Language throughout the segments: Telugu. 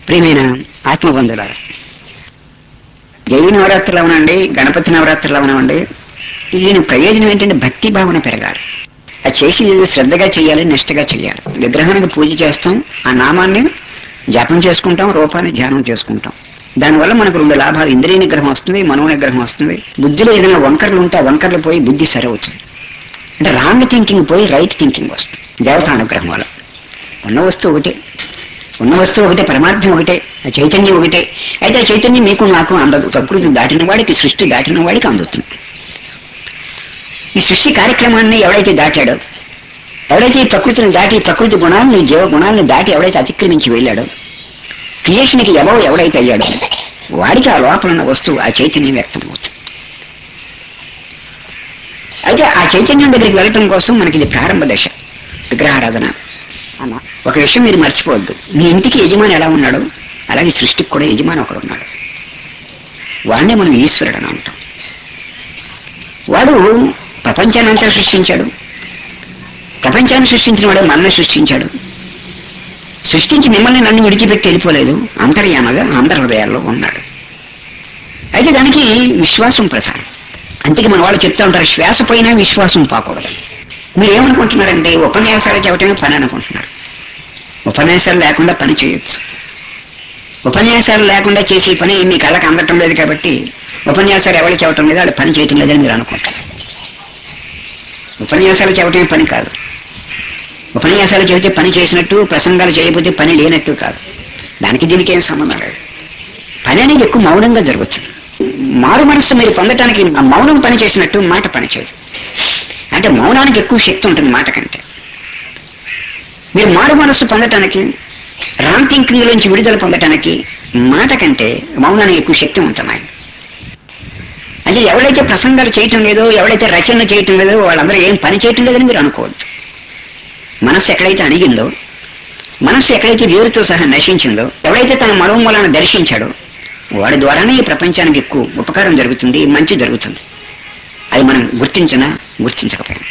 ప్రియమైన ఆత్మబంధులారా దేవి నవరాత్రులు అవనండి గణపతి నవరాత్రులు అవనండి దీని ప్రయోజనం ఏంటంటే భక్తి భావన పెరగాలి అది చేసి శ్రద్ధగా చేయాలి నిష్టగా చేయాలి విగ్రహానికి పూజ చేస్తాం ఆ నామాన్ని జపం చేసుకుంటాం రూపాన్ని ధ్యానం చేసుకుంటాం దానివల్ల మనకు రెండు లాభాలు ఇంద్రియ నిగ్రహం వస్తుంది మనో నిగ్రహం వస్తుంది బుద్ధిలో ఏదైనా వంకర్లు ఉంటే ఆ వంకర్లు పోయి బుద్ధి సరి అవుతుంది అంటే రాంగ్ థింకింగ్ పోయి రైట్ థింకింగ్ వస్తుంది దేవతా అనుగ్రహం వల్ల ఉన్న వస్తువు ఒకటే ఉన్న వస్తువు ఒకటే పరమార్థం ఒకటే ఆ చైతన్యం ఒకటే అయితే ఆ చైతన్యం మీకు నాకు అందదు ప్రకృతి దాటిన వాడికి సృష్టి దాటిన వాడికి అందుతుంది ఈ సృష్టి కార్యక్రమాన్ని ఎవడైతే దాటాడో ఎవడైతే ఈ ప్రకృతిని దాటి ఈ ప్రకృతి గుణాన్ని జీవ గుణాలను దాటి ఎవడైతే అతిక్రమించి వెళ్ళాడో క్రియేషన్కి ఎవో ఎవడైతే అయ్యాడో వాడికి ఆ లోపల ఉన్న వస్తువు ఆ చైతన్యం వ్యక్తం అవుతుంది అయితే ఆ చైతన్యం దగ్గరికి వెళ్ళటం కోసం మనకి ఇది ప్రారంభ దశ విగ్రహారాధన అన్న ఒక విషయం మీరు మర్చిపోవద్దు మీ ఇంటికి యజమాని ఎలా ఉన్నాడు అలాగే సృష్టికి కూడా యజమాని ఒకడు ఉన్నాడు వాడినే మనం ఈశ్వరుడు అని అంటాం వాడు ప్రపంచాన్ని అంతా సృష్టించాడు ప్రపంచాన్ని సృష్టించిన వాడు మనల్ని సృష్టించాడు సృష్టించి మిమ్మల్ని నన్ను విడిచిపెట్టి వెళ్ళిపోలేదు అంతర్యామగా అందరి హృదయాల్లో ఉన్నాడు అయితే దానికి విశ్వాసం ప్రధానం అందుకే మన వాళ్ళు చెప్తా ఉంటారు శ్వాస పైన విశ్వాసం పాకూడదు మీరు ఏమనుకుంటున్నారంటే ఉపన్యాసాలు చెప్పటమే పని అనుకుంటున్నారు ఉపన్యాసాలు లేకుండా పని చేయొచ్చు ఉపన్యాసాలు లేకుండా చేసే పని మీ కళ్ళకి అందటం లేదు కాబట్టి ఉపన్యాసాలు ఎవరు చెప్పటం లేదు వాళ్ళు పని చేయటం లేదని మీరు అనుకుంటారు ఉపన్యాసాలు చెప్పటమే పని కాదు ఉపన్యాసాలు చెబితే పని చేసినట్టు ప్రసంగాలు చేయకపోతే పని లేనట్టు కాదు దానికి దీనికి ఏం సంబంధం లేదు పని అనేది ఎక్కువ మౌనంగా జరుగుతుంది మారు మనస్సు మీరు పొందటానికి ఆ మౌనం పని చేసినట్టు మాట పని చేయదు అంటే మౌనానికి ఎక్కువ శక్తి ఉంటుంది మాట కంటే మీరు మారు మనస్సు పొందటానికి రామ్ థింకింగ్ నుంచి విడుదల పొందటానికి మాట కంటే మౌనానికి ఎక్కువ శక్తి ఉంటుంది అంటే ఎవరైతే ప్రసంగాలు చేయటం లేదో ఎవరైతే రచన చేయటం లేదో వాళ్ళందరూ ఏం పని చేయటం లేదని మీరు అనుకోవద్దు మనస్సు ఎక్కడైతే అణిగిందో మనస్సు ఎక్కడైతే వేరుతో సహా నశించిందో ఎవడైతే తన మనోమూలాన్ని దర్శించాడో వాడి ద్వారానే ఈ ప్రపంచానికి ఎక్కువ ఉపకారం జరుగుతుంది మంచి జరుగుతుంది అది మనం గుర్తించినా గుర్తించకపోయినా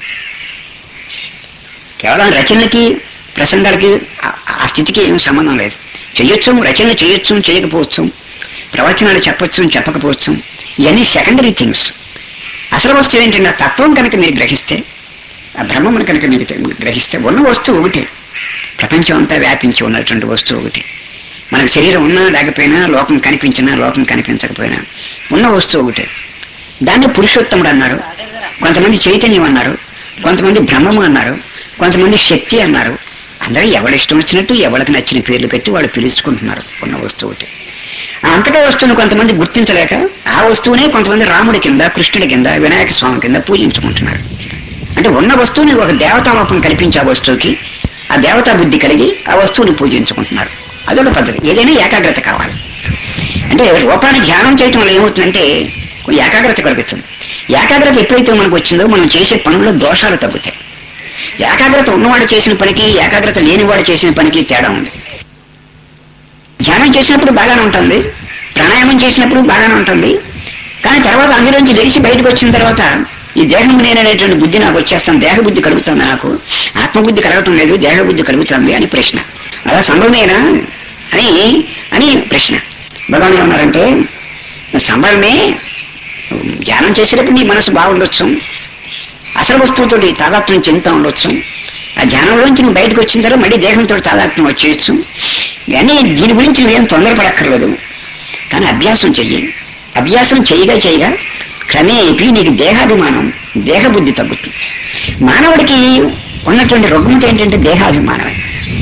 కేవలం రచనకి ప్రసంగాలకి ఆ- ఆ స్థితికి ఏం సంబంధం లేదు చేయొచ్చు రచన చేయొచ్చు చేయకపోవచ్చు ప్రవచనాలు చెప్పొచ్చు చెప్పకపోవచ్చు ఇవన్నీ సెకండరీ థింగ్స్ అసలు వస్తువు ఏంటంటే ఆ తత్వం కనుక మీరు గ్రహిస్తే ఆ బ్రహ్మమును కనుక మీకు తె- గ్రహిస్తే ఉన్న వస్తువు ఒకటి ప్రపంచం అంతా వ్యాపించి ఉన్నటువంటి వస్తువు ఒకటి మనకు శరీరం ఉన్నా లేకపోయినా లోకం కనిపించినా లోకం కనిపించకపోయినా ఉన్న వస్తువు ఒకటే దాన్ని పురుషోత్తముడు అన్నారు కొంతమంది చైతన్యం అన్నారు కొంతమంది బ్రహ్మము అన్నారు కొంతమంది శక్తి అన్నారు అందరూ ఎవరి ఇష్టం వచ్చినట్టు ఎవరికి నచ్చిన పేర్లు పెట్టి వాళ్ళు పిలుచుకుంటున్నారు ఉన్న వస్తువు ఒకటి ఆ అంతటా వస్తువును కొంతమంది గుర్తించలేక ఆ వస్తువునే కొంతమంది రాముడి కింద కృష్ణుడి కింద వినాయక స్వామి కింద పూజించుకుంటున్నారు అంటే ఉన్న వస్తువుని ఒక దేవతాలోపం కల్పించి ఆ వస్తువుకి ఆ దేవతా బుద్ధి కలిగి ఆ వస్తువుని పూజించుకుంటున్నారు అదొక పద్ధతి ఏదైనా ఏకాగ్రత కావాలి అంటే రూపాన్ని ధ్యానం చేయటం వల్ల ఏమవుతుందంటే కొంచెం ఏకాగ్రత కలుగుతుంది ఏకాగ్రత ఎప్పుడైతే మనకు వచ్చిందో మనం చేసే పనుల్లో దోషాలు తగ్గుతాయి ఏకాగ్రత ఉన్నవాడు చేసిన పనికి ఏకాగ్రత లేనివాడు చేసిన పనికి తేడా ఉంది ధ్యానం చేసినప్పుడు బాగానే ఉంటుంది ప్రాణాయామం చేసినప్పుడు బాగానే ఉంటుంది కానీ తర్వాత అందులోంచి లేచి బయటకు వచ్చిన తర్వాత ఈ దేహం నేననేటువంటి బుద్ధి నాకు వచ్చేస్తాను దేహ బుద్ధి కలుగుతుంది నాకు ఆత్మబుద్ధి కలగటం లేదు దేహ బుద్ధి కలుగుతుంది అని ప్రశ్న అలా సంభవమేనా అని అని ప్రశ్న భగవాన్ ఏమన్నారంటే సంభవమే ధ్యానం చేసేటప్పుడు నీ మనసు బాగుండొచ్చు అసలు వస్తువుతోటి తాదాత్మ్యం చెందుతూ ఉండొచ్చు ఆ ధ్యానంలోంచి నువ్వు బయటకు వచ్చిన తర్వాత మళ్ళీ దేహంతో తాదాత్మ్యం వచ్చేయచ్చు కానీ దీని గురించి నువ్వేం తొందరపడక్కర్లేదు కానీ అభ్యాసం చెయ్యి అభ్యాసం చేయగా చేయగా క్రమేపీ నీకు దేహాభిమానం దేహబుద్ధి తగ్గుతుంది మానవుడికి ఉన్నటువంటి రుగ్మత ఏంటంటే దేహాభిమానమే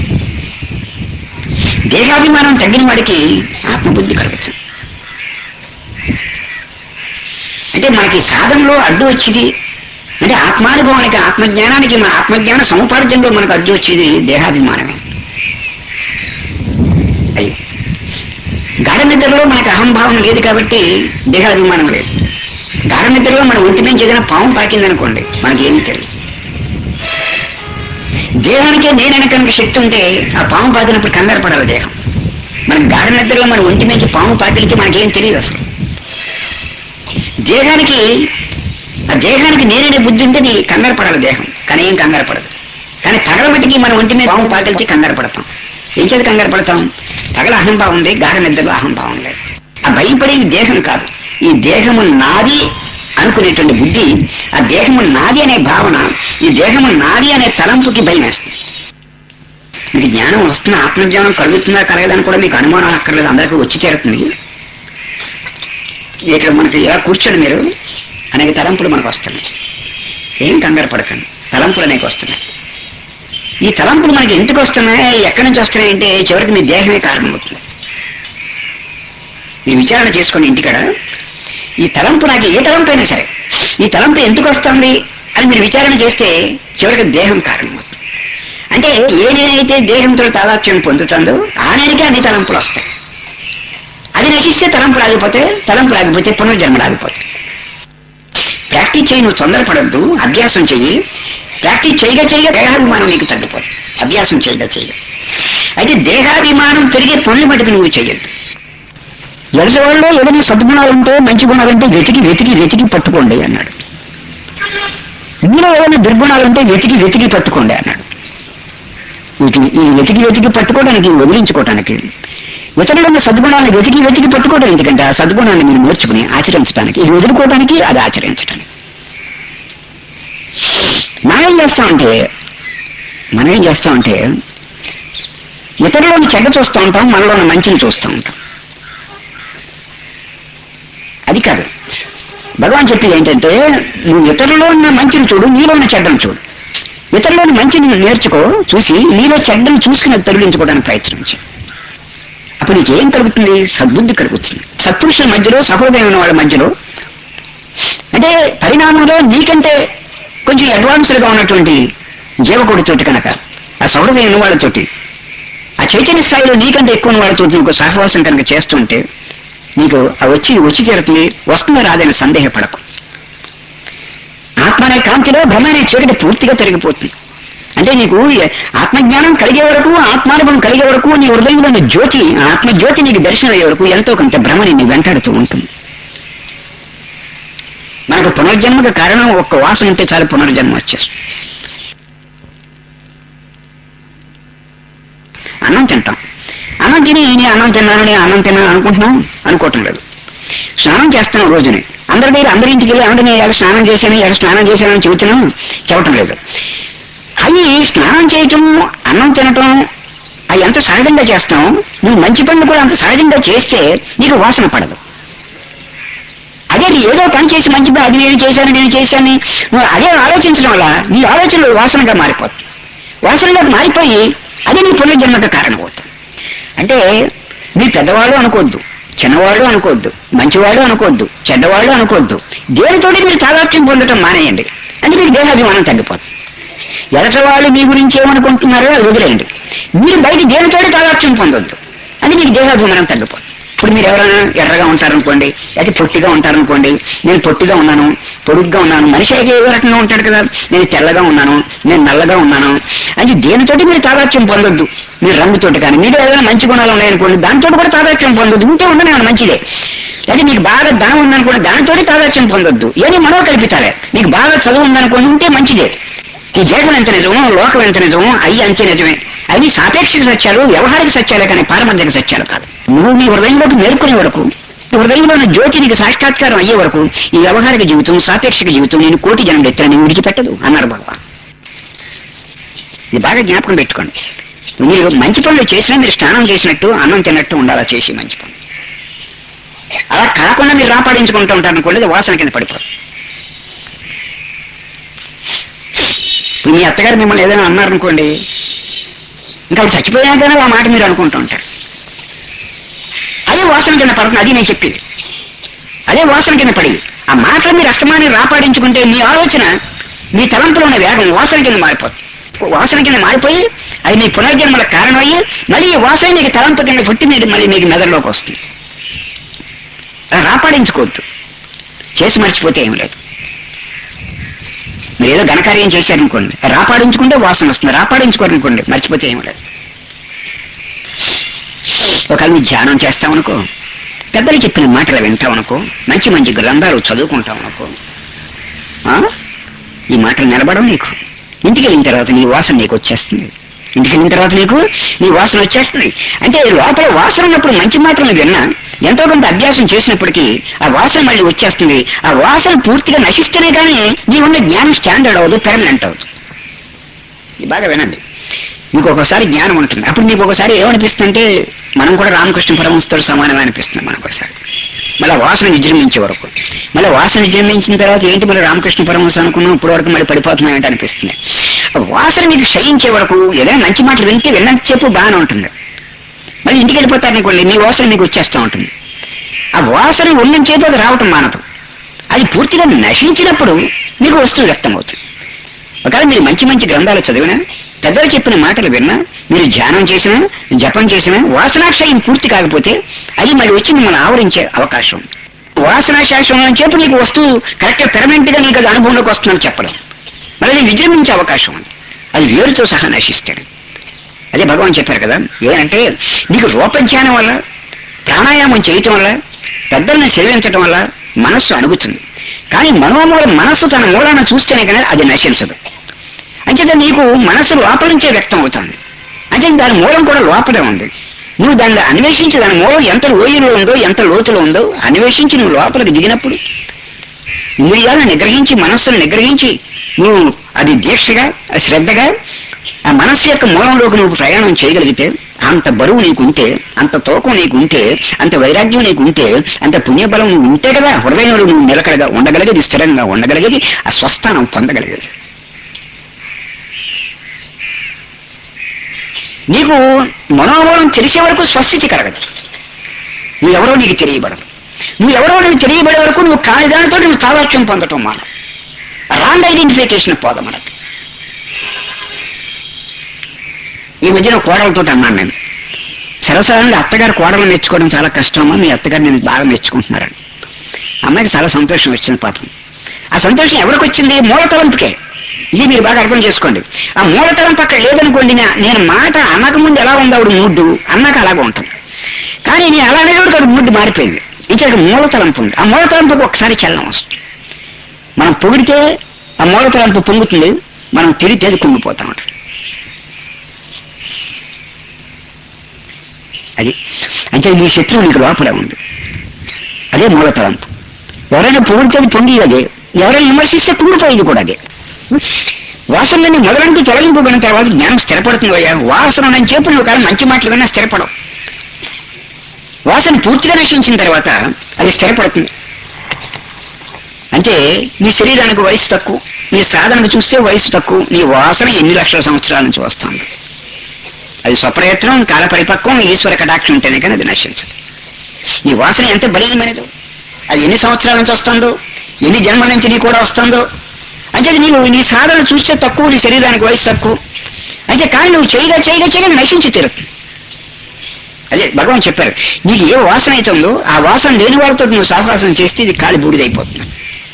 దేహాభిమానం తగ్గిన వాడికి ఆత్మబుద్ధి కలుగుతుంది అంటే మనకి సాధనలో అడ్డు వచ్చేది అంటే ఆత్మానుభవానికి ఆత్మజ్ఞానానికి మన ఆత్మజ్ఞాన సముపార్జనలో మనకు అడ్డు వచ్చేది దేహాభిమానమే అయ్యి గాఢ నిద్రలో మనకు అహంభావం లేదు కాబట్టి దేహాభిమానం లేదు గాఢ నిద్రలో మన ఒంటి నుంచి ఏదైనా పాము పాకిందనుకోండి మనకేమీ తెలియదు దేహానికే నేనైనా కనుక శక్తి ఉంటే ఆ పాము పాకినప్పుడు కంగారు పడాలి దేహం మన గాఢ నిద్రలో మన ఒంటి నుంచి పాము పాకిలితే మనకేం తెలియదు అసలు దేహానికి ఆ దేహానికి నేననే బుద్ధి ఉంటే నీ కంగారు పడాలి దేహం కానీ ఏం కంగారు పడదు కానీ పగల మట్టికి మన ఒంటి మీద పాము పాకిలితే కంగారు పడతాం ఏం చేత కంగారు పడతాం పగల అహంభావం ఉంది గాఢ నిద్రలో అహంభావం లేదు ఆ భయపడేది దేహం కాదు ఈ దేహము నాది అనుకునేటువంటి బుద్ధి ఆ దేహము నాది అనే భావన ఈ దేహము నాది అనే తలంపుకి భయం వేస్తుంది మీకు జ్ఞానం వస్తున్న ఆత్మజ్ఞానం కలుగుతుందా కలగదని కూడా మీకు అనుమానం అక్కర్లేదు అందరికీ వచ్చి చేరుతుంది ఇక్కడ మనకి ఇలా కూర్చోండి మీరు అనేక తలంపులు మనకు వస్తున్నాయి ఏం కంగారు పడకండి తలంపులు అనేక వస్తున్నాయి ఈ తలంపులు మనకి ఎందుకు వస్తున్నాయి ఎక్కడి నుంచి వస్తున్నాయి అంటే చివరికి మీ దేహమే కారణమవుతుంది మీరు విచారణ చేసుకోండి ఇంటికాడ ఈ తలంపు నాకు ఏ తలంపు అయినా సరే ఈ తలంపు ఎందుకు వస్తుంది అని మీరు విచారణ చేస్తే చివరికి దేహం కారణమవుతుంది అంటే ఏ నేనైతే దేహంతో తాదాత్యం పొందుతుందో ఆ నేనికి అన్ని తలంపులు వస్తాయి అది నశిస్తే తలంపు రాగిపోతే తలంపు రాగిపోతే పునర్జన్మ రాగిపోతాయి ప్రాక్టీస్ చేయి నువ్వు తొందరపడద్దు అభ్యాసం చెయ్యి ప్రాక్టీస్ చేయగా చేయగా దేహాభిమానం నీకు తగ్గిపోతుంది అభ్యాసం చేయగా చేయగా అయితే దేహాభిమానం పెరిగే పనులు మటుకు నువ్వు చేయొద్దు ఎదుటి వాళ్ళు ఏదైనా సద్గుణాలు ఉంటే మంచి గుణాలు ఉంటే వెతికి వెతికి వెతికి పట్టుకోండి అన్నాడు మీలో ఏదైనా దుర్గుణాలు ఉంటే వెతికి వెతికి పట్టుకోండి అన్నాడు వీటిని ఈ వెతికి వెతికి పట్టుకోవడానికి వదిలించుకోవటానికి ఇతరులు ఉన్న సద్గుణాలను వెతికి వెతికి పట్టుకోవడం ఎందుకంటే ఆ సద్గుణాన్ని మీరు నేర్చుకుని ఆచరించడానికి ఇది వదులుకోవడానికి అది ఆచరించడానికి మనం ఏం చేస్తామంటే మనం ఏం చేస్తామంటే ఇతరులను చెడ్డ చూస్తూ ఉంటాం మనలో ఉన్న మంచిని చూస్తూ ఉంటాం అది కాదు భగవాన్ చెప్పేది ఏంటంటే నువ్వు ఇతరులో ఉన్న మంచిని చూడు నీలో ఉన్న చెడ్డను చూడు ఇతరులోని మంచిని నేర్చుకో చూసి నీలో చెడ్డను చూసుకుని అది తొలగించుకోవడానికి ప్రయత్నించు అప్పుడు నీకేం కలుగుతుంది సద్బుద్ధి కలుగుతుంది సత్పురుషుల మధ్యలో సహృదయమైన వాళ్ళ మధ్యలో అంటే పరిణామంలో నీకంటే కొంచెం అడ్వాన్స్డ్ గా ఉన్నటువంటి జీవకుడితోటి కనుక ఆ సహృదయమైన వాళ్ళతోటి ఆ చైతన్య స్థాయిలో నీకంటే ఎక్కువ ఉన్న వాళ్ళతోటి నీకు సహవాసం కనుక చేస్తుంటే నీకు ఆ వచ్చి వచ్చి చేరుతుంది వస్తుందో రాదని సందేహపడకు ఆత్మ అనే కాంతిలో భ్రమ అనే చీకటి పూర్తిగా పెరిగిపోతుంది అంటే నీకు ఆత్మజ్ఞానం కలిగే వరకు ఆత్మానుభవం కలిగే వరకు నీ హృదయంలో ఉన్న జ్యోతి ఆ ఆత్మజ్యోతి నీకు దర్శనం అయ్యే వరకు ఎంతో కొంత భ్రమని నీ వెంటాడుతూ ఉంటుంది మనకు పునర్జన్మకు కారణం ఒక్క వాసన ఉంటే చాలు పునర్జన్మ వచ్చేస్తుంది అన్నం తింటాం అన్నం తిని నేను అన్నం తిన్నాను నేను అన్నం తిన్నాను అనుకుంటున్నాం అనుకోవటం లేదు స్నానం చేస్తున్నాం రోజుని అందరి దగ్గర అందరి ఇంటికి వెళ్ళి ఏమంటే నేను ఎక్కడ స్నానం చేశాను ఎక్కడ స్నానం చేశానని చెబుతున్నాం చెప్పటం లేదు అవి స్నానం చేయటం అన్నం తినటం అవి ఎంత సహజంగా చేస్తాం నువ్వు మంచి పనులు కూడా అంత సహజంగా చేస్తే నీకు వాసన పడదు అదే నీ ఏదో పని చేసి మంచి పని అది నేను చేశాను నేను చేశాను నువ్వు అదే ఆలోచించడం వల్ల నీ ఆలోచనలు వాసనగా మారిపోతుంది వాసనగా మారిపోయి అదే నీ పునర్జన్మకు కారణమవుతుంది అంటే మీ పెద్దవాళ్ళు అనుకోవద్దు చిన్నవాళ్ళు అనుకోవద్దు మంచివాళ్ళు అనుకోవద్దు చెడ్డవాళ్ళు అనుకోవద్దు దేనితోటి మీరు తాదాత్యం పొందటం మానేయండి అంటే మీకు దేహాభిమానం తగ్గిపోతుంది ఎదట వాళ్ళు మీ గురించి ఏమనుకుంటున్నారో అది వదిలేయండి మీరు బయట దేనితోటి తాదాత్యం పొందొద్దు అది మీకు దేహాభిమానం తగ్గిపోతుంది ఇప్పుడు మీరు ఎవరైనా ఎర్రగా ఉంటారనుకోండి అయితే పొట్టిగా ఉంటారనుకోండి నేను పొట్టిగా ఉన్నాను పొడుగ్గా ఉన్నాను మనిషి అయితే ఏ రకంగా ఉంటాడు కదా నేను తెల్లగా ఉన్నాను నేను నల్లగా ఉన్నాను అది దేనితోటి మీరు తాదాత్యం పొందొద్దు మీరు రంగుతోటి కానీ మీరు ఏదైనా మంచి గుణాలు ఉన్నాయనుకోండి దాంతో కూడా తాదాత్యం పొందొద్దు ఉంటే ఉండనే మంచిదే లేదా మీకు బాగా ధనం ఉందనుకోండి దానితోటి తాదాత్యం పొందొద్దు ఏమి మనో కల్పితాలే మీకు బాగా చదువు ఉందనుకోండి ఉంటే మంచిదే ఈ దేశం ఎంత నిజమో లోకం ఎంత నిజమో అయ్యి అంతే నిజమే అవి సాపేక్షిక సత్యాలు వ్యవహారిక సత్యాలే కానీ పారమార్థిక సత్యాలు కాదు నువ్వు నీ హృదయంలోకి మేల్కొనే వరకు నీ హృదయంలో ఉన్న జ్యోతి నీకు సాక్షాత్కారం అయ్యే వరకు ఈ వ్యవహారిక జీవితం సాపేక్షిక జీవితం నేను కోటి జనం ఎత్తులని విడిచిపెట్టదు అన్నారు భగవాన్ ఇది బాగా జ్ఞాపకం పెట్టుకోండి మీరు మంచి పనులు చేసినా మీరు స్నానం చేసినట్టు అన్నం తిన్నట్టు ఉండాలా చేసి మంచి పనులు అలా కాకుండా మీరు రాపాడించుకుంటూ ఉంటారు అనుకోండి అది వాసన కింద పడిపోతుంది ఇప్పుడు మీ అత్తగారు మిమ్మల్ని ఏదైనా అన్నారనుకోండి ఇంకా ఆవిడ చచ్చిపోయాకనే ఆ మాట మీరు అనుకుంటూ ఉంటారు అదే వాసన కింద పడుతుంది అది నేను చెప్పేది అదే వాసన కింద పడి ఆ మాటలు మీరు అస్తమాన్ని రాపాడించుకుంటే మీ ఆలోచన మీ తలంపులో ఉన్న వేగం వాసన కింద మారిపోతుంది వాసన కింద మారిపోయి అది మీ పునర్జన్మల కారణమయ్యి మళ్ళీ ఈ వాసన మీకు తలంపు కింద పుట్టి మీరు మళ్ళీ మీకు మెదడులోకి వస్తుంది అలా రాపాడించుకోవద్దు చేసి మర్చిపోతే ఏం లేదు మీరు ఏదో ఘనకార్యం చేశారనుకోండి రాపాడించుకుంటే వాసన వస్తుంది రాపాడించుకోరనుకోండి మర్చిపోతే ఏం లేదు ఒకవేళ మీరు ధ్యానం చేస్తామనుకో పెద్దలు చెప్పిన మాటలు వింటామనుకో మంచి మంచి గ్రంథాలు చదువుకుంటామనుకో ఆ? ఈ మాటలు నిలబడవు నీకు ఇంటికి వెళ్ళిన తర్వాత నీ వాసన నీకు వచ్చేస్తుంది ఇంటికి వెళ్ళిన తర్వాత నీకు నీ వాసన వచ్చేస్తుంది అంటే లోపల వాసన ఉన్నప్పుడు మంచి మాటలను విన్నా ఎంతో కొంత అభ్యాసం చేసినప్పటికీ ఆ వాసన మళ్ళీ వచ్చేస్తుంది ఆ వాసన పూర్తిగా నశిస్తేనే కానీ నీ ఉన్న జ్ఞానం స్టాండర్డ్ అవ్వదు పెర్మనెంట్ అవ్వదు ఇది బాగా వినండి మీకు ఒకసారి జ్ఞానం ఉంటుంది అప్పుడు మీకు ఒకసారి ఏమనిపిస్తుందంటే మనం కూడా రామకృష్ణ పరమస్తుడు సమానమే అనిపిస్తుంది మనకు ఒకసారి మళ్ళీ వాసన విజృంభించే వరకు మళ్ళీ వాసన విజృంభించిన తర్వాత ఏంటి మరి రామకృష్ణ పరమహంస అనుకున్నాం ఇప్పుడు వరకు మళ్ళీ పడిపోతున్నాం ఏంటి అనిపిస్తుంది ఆ వాసన మీకు క్షయించే వరకు ఏదైనా మంచి మాటలు వింటే విన్నంత చెప్పు బాగానే ఉంటుంది మళ్ళీ ఇంటికి వెళ్ళిపోతారనుకోండి మీ వాసన మీకు వచ్చేస్తూ ఉంటుంది ఆ వాసన ఉన్నంత చేతి అది రావటం మానదు అది పూర్తిగా నశించినప్పుడు మీకు వస్తువు వ్యక్తమవుతుంది ఒకవేళ మీరు మంచి మంచి గ్రంథాలు చదివినా పెద్దలు చెప్పిన మాటలు విన్నా మీరు ధ్యానం చేసినా జపం చేసినా వాసనాక్షయం పూర్తి కాకపోతే అది మళ్ళీ వచ్చి మిమ్మల్ని ఆవరించే అవకాశం ఉంది. వాసనా శాస్త్రం చెప్పు నీకు వస్తువు కరెక్ట్ పెర్మనెంట్ గా నీకు అది అనుభవంలోకి వస్తుందని చెప్పడం మళ్ళీ అది విజృంభించే అవకాశం ఉంది అది వేరుతో సహా నశిస్తాడు అదే భగవాన్ చెప్పారు కదా ఏమంటే నీకు రూపజ్ఞానం వల్ల ప్రాణాయామం చేయటం వల్ల పెద్దల్ని సేవించటం వల్ల మనస్సు అణుగుతుంది కానీ మనోమూల మనస్సు తన మూలాన చూస్తేనే కానీ అది నశించదు అంచేత నీకు మనస్సు లోపల నుంచే వ్యక్తం అవుతుంది అంటే దాని మూలం కూడా లోపలే ఉంది నువ్వు దాన్ని అన్వేషించి దాని మూలం ఎంత లోయలో ఉందో ఎంత లోతులో ఉందో అన్వేషించి నువ్వు లోపలికి దిగినప్పుడు ఇంద్రియాలను నిగ్రహించి మనస్సును నిగ్రహించి నువ్వు అది దీక్షగా శ్రద్ధగా ఆ మనస్సు యొక్క మూలంలోకి నువ్వు ప్రయాణం చేయగలిగితే అంత బరువు నీకుంటే అంత తూకం నీకుంటే అంత వైరాగ్యం నీకుంటే అంత పుణ్యబలం నువ్వు ఉంటే కదా హృదయంలో నువ్వు నిలకడగా ఉండగలిగేది స్థిరంగా ఉండగలిగేది ఆ స్వస్థానం పొందగలిగేది నీకు మనోమూలం తెలిసే వరకు స్వస్థితి కలగదు నువ్వెవరో నీకు తెలియబడదు నువ్వెవరో నీకు తెలియబడే వరకు నువ్వు కాని దానితో నువ్వు తాదాత్యం పొందటం మాన రాంగ్ ఐడెంటిఫికేషన్ పోదాం మనకి ఈ మధ్యన కోడలతో అన్నాను నేను సరసరంగా అత్తగారు కోడలు మెచ్చుకోవడం చాలా కష్టమా మీ అత్తగారు నేను బాగా మెచ్చుకుంటున్నారని అమ్మాయికి చాలా సంతోషం వచ్చింది పాపం ఆ సంతోషం ఎవరికి వచ్చింది మూలతలంపుకే ఇది మీరు బాగా అర్థం చేసుకోండి ఆ మూలతలంపు అక్కడ లేదనుకోండి నా- నేను మాట అన్నక ముందు ఎలా ఉంది ఆవిడ మూడ్డు అన్నాక అలాగే ఉంటుంది కానీ నేను అలా అనేవాడు కాదు మూడ్డు మారిపోయింది ఇంకా ఇక్కడ మూలతలంపు ఉంది ఆ మూలతలంపుకి ఒకసారి చలనం వస్తుంది మనం పొగిడితే ఆ మూలతలంపు పొంగుతుంది మనం తిరిగితే అది కుంగిపోతా ఉంటుంది అది అంటే ఈ శత్రువు నీకు లోపల ఉంది అదే మూలతలంపు ఎవరైనా పొగిడితే అది పొంగి అదే ఎవరైనా విమర్శిస్తే కుంగిపోయింది కూడా అదే వాసనలన్నీ మొదలంటూ తొలగింపబడిన తర్వాత జ్ఞానం స్థిరపడుతుంది అయ్యా వాసన అని చెప్పు నువ్వు కానీ మంచి మాటలు విన్నా స్థిరపడవు వాసన పూర్తిగా నశించిన తర్వాత అది స్థిరపడుతుంది అంటే నీ శరీరానికి వయసు తక్కువ నీ సాధనకు చూస్తే వయసు తక్కువ నీ వాసన ఎన్ని లక్షల సంవత్సరాల నుంచి వస్తుంది అది స్వప్రయత్నం కాల పరిపక్వం ఈశ్వర కటాక్షం ఉంటేనే కానీ అది నశించదు నీ వాసన ఎంత బలీయమైనదో అది ఎన్ని సంవత్సరాల నుంచి వస్తుందో ఎన్ని జన్మల నుంచి నీ కూడా వస్తుందో అంటే నీవు నీ సాధన చూస్తే తక్కువ నీ శరీరానికి వయసు తక్కువ అంటే కానీ నువ్వు చేయగా చేయగా చేయగా నశించి తీరుతుంది అదే భగవాన్ చెప్పారు నీకు ఏ వాసన అవుతుందో ఆ వాసన లేని వాళ్ళతో నువ్వు సహవాసం చేస్తే ఇది కాలి బూడిదైపోతుంది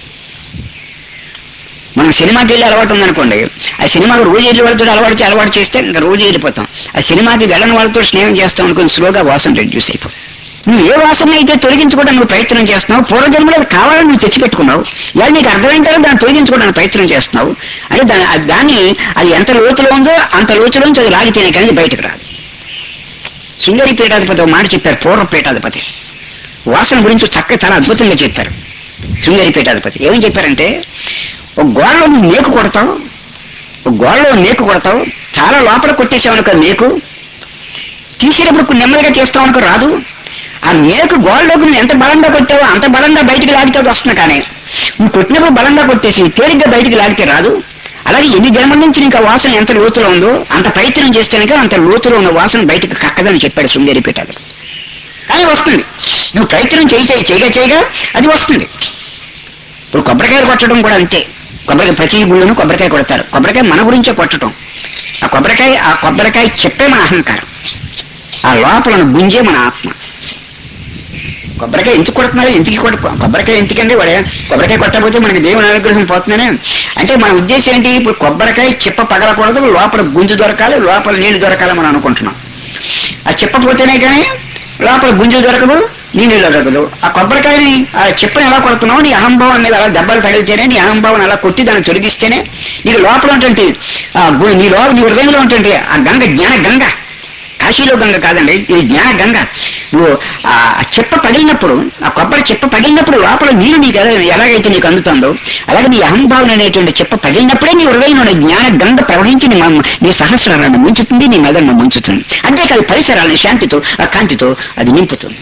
మనం సినిమాకి వెళ్ళి అలవాటు ఉందనుకోండి ఆ సినిమాకి రోజు వెళ్ళి వాళ్ళతో అలవాటు చే- అలవాటు చేస్తే ఇంకా రోజు వెళ్ళిపోతాం ఆ సినిమాకి వెళ్ళని వాళ్ళతో స్నేహం చేస్తాం అనుకుని స్లోగా వాసన రెడ్యూస్ అయిపోతుంది నువ్వు ఏ వాసన అయితే తొలగించుకోవడానికి నువ్వు ప్రయత్నం చేస్తున్నావు పూర్వజన్మలో అది కావాలని నువ్వు తెచ్చిపెట్టుకున్నావు ఇవాళ నీకు అర్థమైన తర్వాత దాన్ని తొలగించుకోవడానికి ప్రయత్నం చేస్తున్నావు అంటే దా- ఆ దాన్ని అది ఎంత లోతులో ఉందో అంత లోతులోంచి అది లాగితేనే కానీ అది బయటకు రాదు శృంగేరి పీఠాధిపతి ఒక మాట చెప్పారు పూర్వ పీఠాధిపతి వాసన గురించి చక్కగా చాలా అద్భుతంగా చెప్పారు శృంగేరి పీఠాధిపతి ఏమని చెప్పారంటే ఒక గోడలో నువ్వు మేకు కొడతావు ఒక గోడలో మేకు కొడతావు చాలా లోపల కొట్టేసావు అనుకో మేకు తీసేటప్పుడు కొన్ని నెమ్మదిగా చేస్తావు అనుకో రాదు ఆ మేకు గోడలోకి నువ్వు ఎంత బలంగా కొట్టావో అంత బలంగా బయటికి లాగితే అది వస్తుంది కానీ నువ్వు కొట్టినప్పుడు బలంగా కొట్టేసి తేలిగ్గా బయటికి లాగితే రాదు అలాగే ఎన్ని జన్మల నుంచి నీకు ఆ వాసన ఎంత లోతులో ఉందో అంత ప్రయత్నం చేస్తేనే అంత లోతులో ఉన్న వాసన బయటికి కక్కదని చెప్పాడు శృంగేరి పీఠాలు కానీ వస్తుంది నువ్వు ప్రయత్నం చేయి చేయి చేయగా చేయగా అది వస్తుంది ఇప్పుడు కొబ్బరికాయలు కొట్టడం కూడా అంతే కొబ్బరికాయ ప్రతి గుళ్ళను కొబ్బరికాయ కొడతారు కొబ్బరికాయ మన గురించే కొట్టడం ఆ కొబ్బరికాయ ఆ కొబ్బరికాయ చెప్పే మన అహంకారం ఆ లోపల ఉన్న గుంజే మన ఆత్మ కొబ్బరికాయ ఎందుకు కొడుతున్నారు ఎందుకు కొట్ట కొబ్బరికాయ ఎందుకండి వాడే కొబ్బరికాయ కొట్టకపోతే మనకి దేవుని అనుగ్రహం పోతుందని అంటే మన ఉద్దేశం ఏంటి ఇప్పుడు కొబ్బరికాయ చిప్ప పగలకూడదు లోపల గుంజు దొరకాలి లోపల నీళ్లు దొరకాలి మనం అనుకుంటున్నాం ఆ చెప్పపోతేనే కానీ లోపల గుంజు దొరకదు నీ నీళ్ళు దొరకదు ఆ కొబ్బరికాయని ఆ చెప్పని ఎలా కొడుతున్నావు నీ అహంభావం మీద అలా దెబ్బలు తగిలితేనే నీ అహంభావం అలా కొట్టి దాన్ని తొలగిస్తేనే నీకు లోపల ఉంటుంది ఆ గు- నీ లోపల నీ హృదయంలో ఉంటుంది ఆ గంగ జ్ఞాన గంగ కాశీలో గంగ కాదండి ఇది జ్ఞాన గంగ నువ్వు ఆ చెప్ప పడినప్పుడు ఆ కొబ్బరి చెప్ప పడినప్పుడు లోపల నీరు నీకు ఎలా ఎలాగైతే నీకు అందుతుందో అలాగే నీ అహంభావన అనేటువంటి చెప్ప పడినప్పుడే నీ హృదయంలో ఉన్న జ్ఞాన గంగ ప్రవహించి నీ మ- నీ సహస్రాలను ముంచుతుంది నీ మెదడును ముంచుతుంది అంతేకాదు పరిసరాలను శాంతితో ఆ కాంతితో అది నింపుతుంది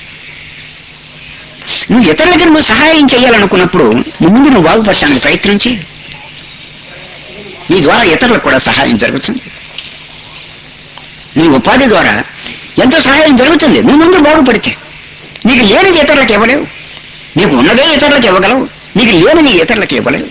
నువ్వు ఇతరులకి నువ్వు సహాయం చేయాలనుకున్నప్పుడు నువ్వు ముందు నువ్వు బాగుపడటానికి ప్రయత్నించి నీ ద్వారా ఇతరులకు కూడా సహాయం జరుగుతుంది నీ ఉపాధి ద్వారా ఎంతో సహాయం జరుగుతుంది నువ్వు ముందు బాగుపడితే నీకు లేనిది ఇతరులకు ఇవ్వలేవు నీకు ఉన్నదే ఇతరులకు ఇవ్వగలవు నీకు లేనిది ఇతరులకు ఇవ్వలేవు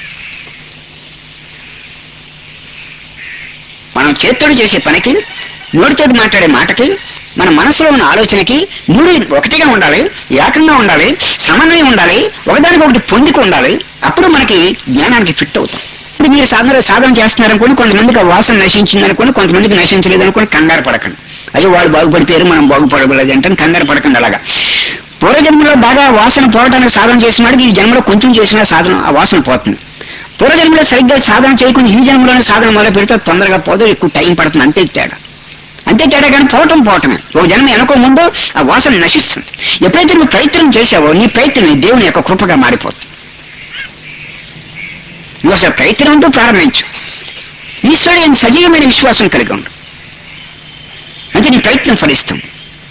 మనం చేత్తోడు చేసే పనికి నోటితోటి మాట్లాడే మాటకి మన మనసులో ఉన్న ఆలోచనకి మూడు ఒకటిగా ఉండాలి ఏకంగా ఉండాలి సమన్వయం ఉండాలి ఒకదానికి ఒకటి పొందికి ఉండాలి అప్పుడు మనకి జ్ఞానానికి ఫిట్ అవుతాం ఇప్పుడు మీరు సాధన సాధన చేస్తున్నారనుకోండి కొంతమందికి ఆ వాసన నశించిందనుకోండి కొంతమందికి నశించలేదనుకోండి కంగారు పడకండి అయ్యో వాళ్ళు బాగుపడిపోయారు మనం బాగుపడలేదు అంటే కంగారు పడకండి అలాగా పూర్వజన్మలో బాగా వాసన పోవడానికి సాధన చేసిన వాడికి ఈ జన్మలో కొంచెం చేసినా సాధన ఆ వాసన పోతుంది పూర్వజన్మలో సరిగ్గా సాధన చేయకుండా ఈ జన్మలోనే సాధన మొదలు పెడితే తొందరగా పోదు ఎక్కువ టైం పడుతుంది అంతే తేడా అంతే తేడా కానీ పోవటం పోవటమే ఓ జన్మ వెనక ముందు ఆ వాసన నశిస్తుంది ఎప్పుడైతే నువ్వు ప్రయత్నం చేసావో నీ ప్రయత్నం నీ దేవుని యొక్క కృపగా మారిపోతుంది నువ్వు అసలు ప్రయత్నంతో ప్రారంభించు ఈశ్వరుడు ఆయన సజీవమైన విశ్వాసం కలిగి ఉండు అంటే నీ ప్రయత్నం ఫలిస్తుంది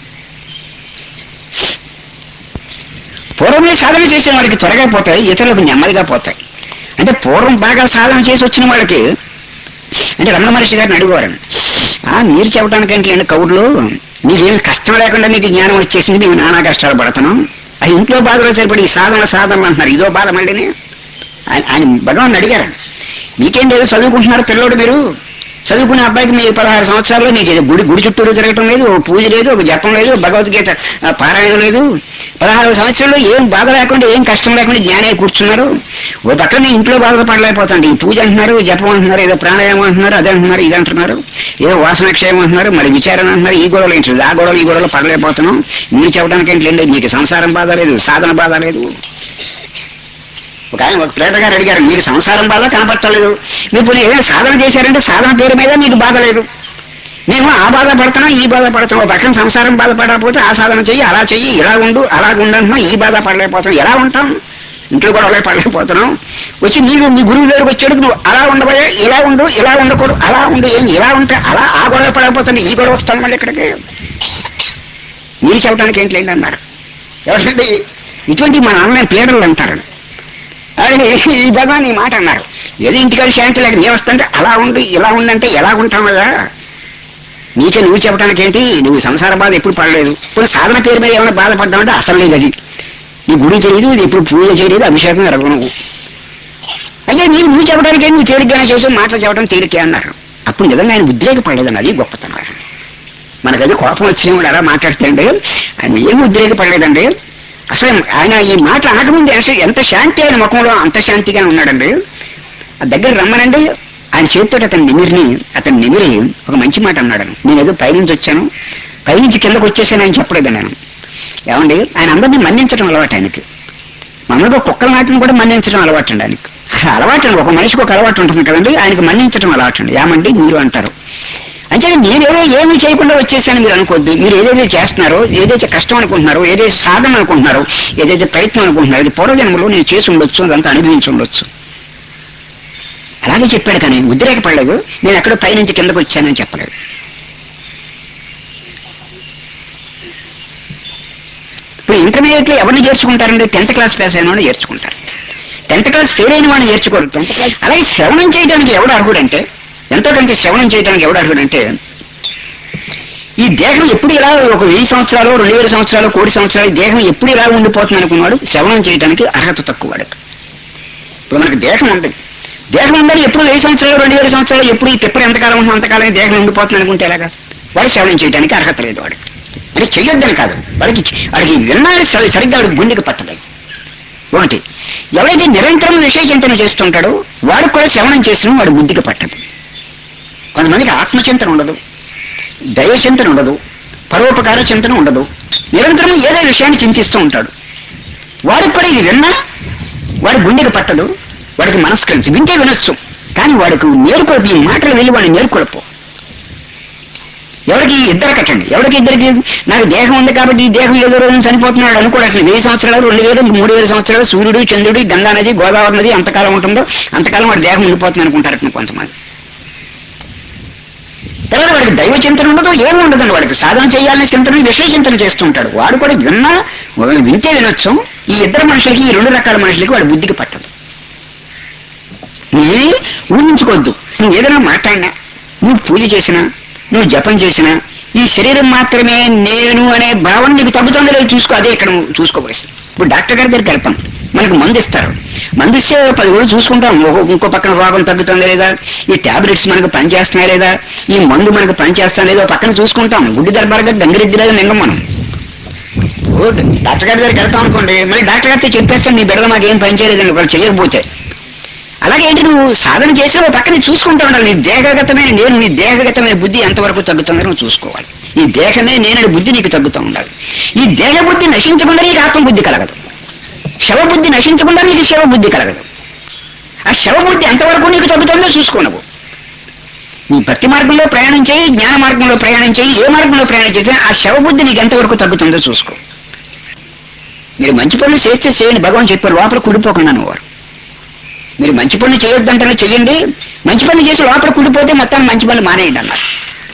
పూర్వమే సాధన చేసిన వాడికి త్వరగా పోతాయి ఇతరులకు నెమ్మదిగా పోతాయి అంటే పూర్వం బాగా సాధన చేసి వచ్చిన వాళ్ళకి అంటే రమణ మహర్షి గారిని అడిగేవారండి ఆ మీరు చెప్పడానికంటే కౌర్లు మీకేమి కష్టం లేకుండా మీకు జ్ఞానం వచ్చేసింది మేము నానా కష్టాలు పడుతున్నాం ఆ ఇంట్లో బాధలో సరిపడి ఈ సాధన సాధన అంటున్నారు ఇదో బాధ మళ్ళీని ఆయన ఆయన భగవాన్ అడిగారు మీకేం లేదు చదువుకుంటున్నారు పిల్లోడు మీరు చదువుకునే అబ్బాయికి మీరు పదహారు సంవత్సరాల్లో నీకు ఏదో గుడి గుడి చుట్టూరు తిరగటం లేదు ఓ పూజ లేదు ఒక జపం లేదు భగవద్గీత ఆ, పారాయణ లేదు పదహారు సంవత్సరాల్లో ఏం బాధ లేకుండా ఏం కష్టం లేకుండా జ్ఞానే కూర్చున్నారు ఓ పక్కన ఇంట్లో బాధలు పడలేకపోతుంది ఈ పూజ అంటున్నారు జపం అంటున్నారు ఏదో ప్రాణాయామం అంటున్నారు అదే అంటున్నారు ఇది అంటున్నారు ఏదో వాసనక్షేమం అంటున్నారు మరి విచారణ అంటున్నారు ఈ గొడవలు ఏంటి ఆ గొడవలు ఈ గొడవలు పడలేకపోతున్నాం మీరు చెప్పడానికి ఏంటి లేదు మీకు సంసారం బాధ లేదు సాధన బాధ లేదు ఒక ఆయన ఒక ప్లేట గారు అడిగారు మీరు సంసారం బాధ కనపడతలేదు మీరు పోనీ ఏదైనా సాధన చేశారంటే సాధన పేరు మీద మీకు బాధ లేదు మేము ఆ బాధ పడుతున్నాం ఈ బాధ పడుతున్నాం ఒక పక్కన సంసారం బాధపడకపోతే ఆ సాధన చెయ్యి అలా చెయ్యి ఇలా ఉండు అలా ఉండంటున్నాం ఈ బాధ పడలేకపోతున్నాం ఎలా ఉంటాం ఇంట్లో కూడా అలాగే పడలేకపోతున్నాం వచ్చి నీకు నీ గురువు దగ్గరకు వచ్చాడు నువ్వు అలా ఉండబోయే ఇలా ఉండు ఇలా ఉండకూడదు అలా ఉండు ఏం ఇలా ఉంటే అలా ఆ గొడవ పడకపోతుంది ఈ గొడవ వస్తాను మళ్ళీ ఇక్కడికి మీరు చెప్పడానికి ఏంటి లేండి అన్నారు ఎవరంటే ఇటువంటి మన ఆన్లైన్ ప్లేడర్లు అంటారు అదే ఈ భగవాన్ ఈ మాట అన్నారు ఏదో ఇంటికాడ శాంతి లేక నేను వస్తుంటే అలా ఉండు ఇలా ఉండంటే ఎలా ఉంటాం కదా నీకే నువ్వు చెప్పడానికి ఏంటి నువ్వు సంసార బాధ ఎప్పుడు పడలేదు ఇప్పుడు సాధన పేరు మీద ఏమైనా బాధపడ్డామంటే అసలు లేదు అది నీ గుడి తెలియదు ఇది ఎప్పుడు పూజ చేయలేదు అభిషేకం జరగవు నువ్వు అయితే నీకు నువ్వు చెప్పడానికి ఏంటి నువ్వు తేలిగ్గానే చేసావు మాటలు చెప్పడం తేలికే అన్నారు అప్పుడు నిజంగా ఆయన ఉద్రేకపడలేదని అది గొప్పతనం మనకది కోపం వచ్చిన అలా మాట్లాడుతుంటే ఆయన ఏం ఉద్రేకపడలేదండి అసలు ఆయన ఈ మాట అనకముందు అసలు ఎంత శాంతి ఆయన ముఖంలో అంత శాంతిగా ఉన్నాడండి ఆ దగ్గర రమ్మనండి ఆయన చేతితో అతని నిమిరిని అతని నిమిరి ఒక మంచి మాట అన్నాడు నేను ఏదో పైనుంచి వచ్చాను పైనుంచి కిందకు వచ్చేసాను ఆయన చెప్పలేదు నేను ఏమండి ఆయన అందరినీ మన్నించడం అలవాటు ఆయనకి మామూలుగా కుక్కల నాటిని కూడా మన్నించడం అలవాటు అండి ఆయనకి అలవాటు అండి ఒక మనిషికి ఒక అలవాటు ఉంటుంది కదండి ఆయనకి మన్నించడం అలవాటు అండి ఏమండి మీరు అంటారు అంటే నేనేదో ఏమీ చేయకుండా వచ్చేసాను మీరు అనుకోద్దు మీరు ఏదైతే చేస్తున్నారో ఏదైతే కష్టం అనుకుంటున్నారో ఏదైతే సాధన అనుకుంటున్నారో ఏదైతే ప్రయత్నం అనుకుంటున్నారో ఇది పూర్వజన్మలో నేను చేసి ఉండొచ్చు అదంతా అనుభవించి ఉండొచ్చు అలాగే చెప్పాడు కానీ ఉద్రేకపడలేదు నేను ఎక్కడో పైనుంచి కిందకు వచ్చానని చెప్పలేదు ఇప్పుడు ఇంటర్మీడియట్ లో ఎవరిని చేర్చుకుంటారండి టెన్త్ క్లాస్ పాస్ అయిన వాడిని చేర్చుకుంటారు టెన్త్ క్లాస్ ఫెయిల్ అయిన వాడిని చేర్చుకోరు టెన్త్ క్లాస్ అలాగే శ్రవణం చేయడానికి ఎవడు అర్హుడంటే ఎంతో కంటే శ్రవణం చేయడానికి ఎవడు అర్హుడంటే ఈ దేహం ఎప్పుడు ఇలా ఒక వెయ్యి సంవత్సరాలు రెండు వేల సంవత్సరాలు కోటి సంవత్సరాలు ఈ దేహం ఎప్పుడు ఇలా ఉండిపోతుంది అనుకున్నాడు శ్రవణం చేయడానికి అర్హత తక్కువవాడు ఇప్పుడు మనకి దేహం ఉంది దేహం ఉందని ఎప్పుడు వెయ్యి సంవత్సరాలు రెండు వేల సంవత్సరాలు ఎప్పుడు ఈ పిప్పర్ ఎంతకాలం ఉంటుంది అంతకాలం ఈ దేహం ఉండిపోతుంది అనుకుంటే ఎలాగా వాడు శ్రవణం చేయడానికి అర్హత లేదు వాడు అంటే చెయ్యొద్దని కాదు వాడికి వాడికి విన్నా సరి- సరిగ్గా వాడికి గుండెకి పట్టలేదు ఒకటి ఎవరైతే నిరంతరం విషయ చింతన చేస్తుంటాడో వాడికి కూడా శ్రవణం చేసిన వాడు బుద్ధికి పట్టదు కొంతమందికి ఆత్మచింతన ఉండదు దైవ చింతన ఉండదు పరోపకార చింతన ఉండదు నిరంతరం ఏదో విషయాన్ని చింతిస్తూ ఉంటాడు వాడికి కూడా ఇది విన్నా వాడి గుండెకి పట్టదు వాడికి మనస్కరించి వింటే వినొచ్చు కానీ వాడికి నేర్కొలపు ఈ మాటలు వెళ్ళి వాడిని నేర్కొలపు ఎవరికి ఇద్దరు కట్టండి ఎవరికి ఇద్దరికి నాకు దేహం ఉంది కాబట్టి ఈ దేహం ఏదో రోజు చనిపోతున్నాడు అనుకోడు అసలు వెయ్యి సంవత్సరాలు రెండు వేలు మూడు వేల సంవత్సరాలు సూర్యుడు చంద్రుడు గంగా నది గోదావరి నది ఎంతకాలం ఉంటుందో అంతకాలం వాడి దేహం ఉండిపోతుంది అనుకుంటారు అట్లా కొంతమంది తర్వాత వాడికి దైవ చింతన ఉండదు ఏమి ఉండదండి వాడికి సాధన చేయాలనే చింతన విషయ చింతన చేస్తూ ఉంటాడు వాడు కూడా విన్నా వాడు వింటే వినొచ్చు ఈ ఇద్దరు మనుషులకి ఈ రెండు రకాల మనుషులకి వాడి బుద్ధికి పట్టదు నువ్వు ఊహించుకోవద్దు నువ్వు ఏదైనా మాట్లాడినా నువ్వు పూజ చేసినా నువ్వు జపం చేసినా ఈ శరీరం మాత్రమే నేను అనే భావన నీకు తగ్గుతుందో లేదో చూసుకో అదే ఇక్కడ నువ్వు చూసుకోవలసింది ఇప్పుడు డాక్టర్ గారి దగ్గరికి వెళ్తాం మనకు మందు ఇస్తారు మందు ఇస్తే పది రోజులు చూసుకుంటాం ఒక- ఇంకో పక్కన రోగం తగ్గుతుందా లేదా ఈ టాబ్లెట్స్ మనకు పనిచేస్తున్నాయా లేదా ఈ మందు మనకు పనిచేస్తా లేదా పక్కన చూసుకుంటాం గుడ్డి దర్బారుగా గంగిరెద్దిలాగా నింగం మనం ఓ, డాక్టర్ గారి దగ్గరికి వెళ్తాం అనుకోండి మళ్ళీ డాక్టర్ గారితో చెప్పేస్తాను నీ బిడ్డ మాకేం పని చేయలేదండి వాళ్ళు చేయకపోతే అలాగే ఏంటి నువ్వు సాధన చేసి ఓ పక్కన చూసుకుంటూ ఉండాలి నీ దేహగతమైన నేను నీ దేహగతమైన బుద్ధి ఎంతవరకు తగ్గుతుందో నువ్వు చూసుకోవాలి ఈ దేహమే నేనని బుద్ధి నీకు తగ్గుతూ ఉండాలి ఈ దేహ బుద్ధి నశించకుండా నీకు ఆత్మబుద్ధి కలగదు శవబుద్ధి నశించకుండా నీకు శవబుద్ధి కలగదు ఆ శవబుద్ధి ఎంతవరకు నీకు తగ్గుతుందో చూసుకోనవు నీ భక్తి మార్గంలో ప్రయాణం చేయి జ్ఞాన మార్గంలో ప్రయాణం చేయి ఏ మార్గంలో ప్రయాణం చేసినా ఆ శవబుద్ధి నీకు ఎంతవరకు తగ్గుతుందో చూసుకో మీరు మంచి పనులు చేస్తే చేయండి భగవాన్ చెప్పారు లోపల కుడిపోకుండా వారు మీరు మంచి పనులు చేయొద్దంటే చెయ్యండి మంచి పనులు చేసి లోపల కుడిపోతే మొత్తం మంచి పనులు మానేయండి అన్నారు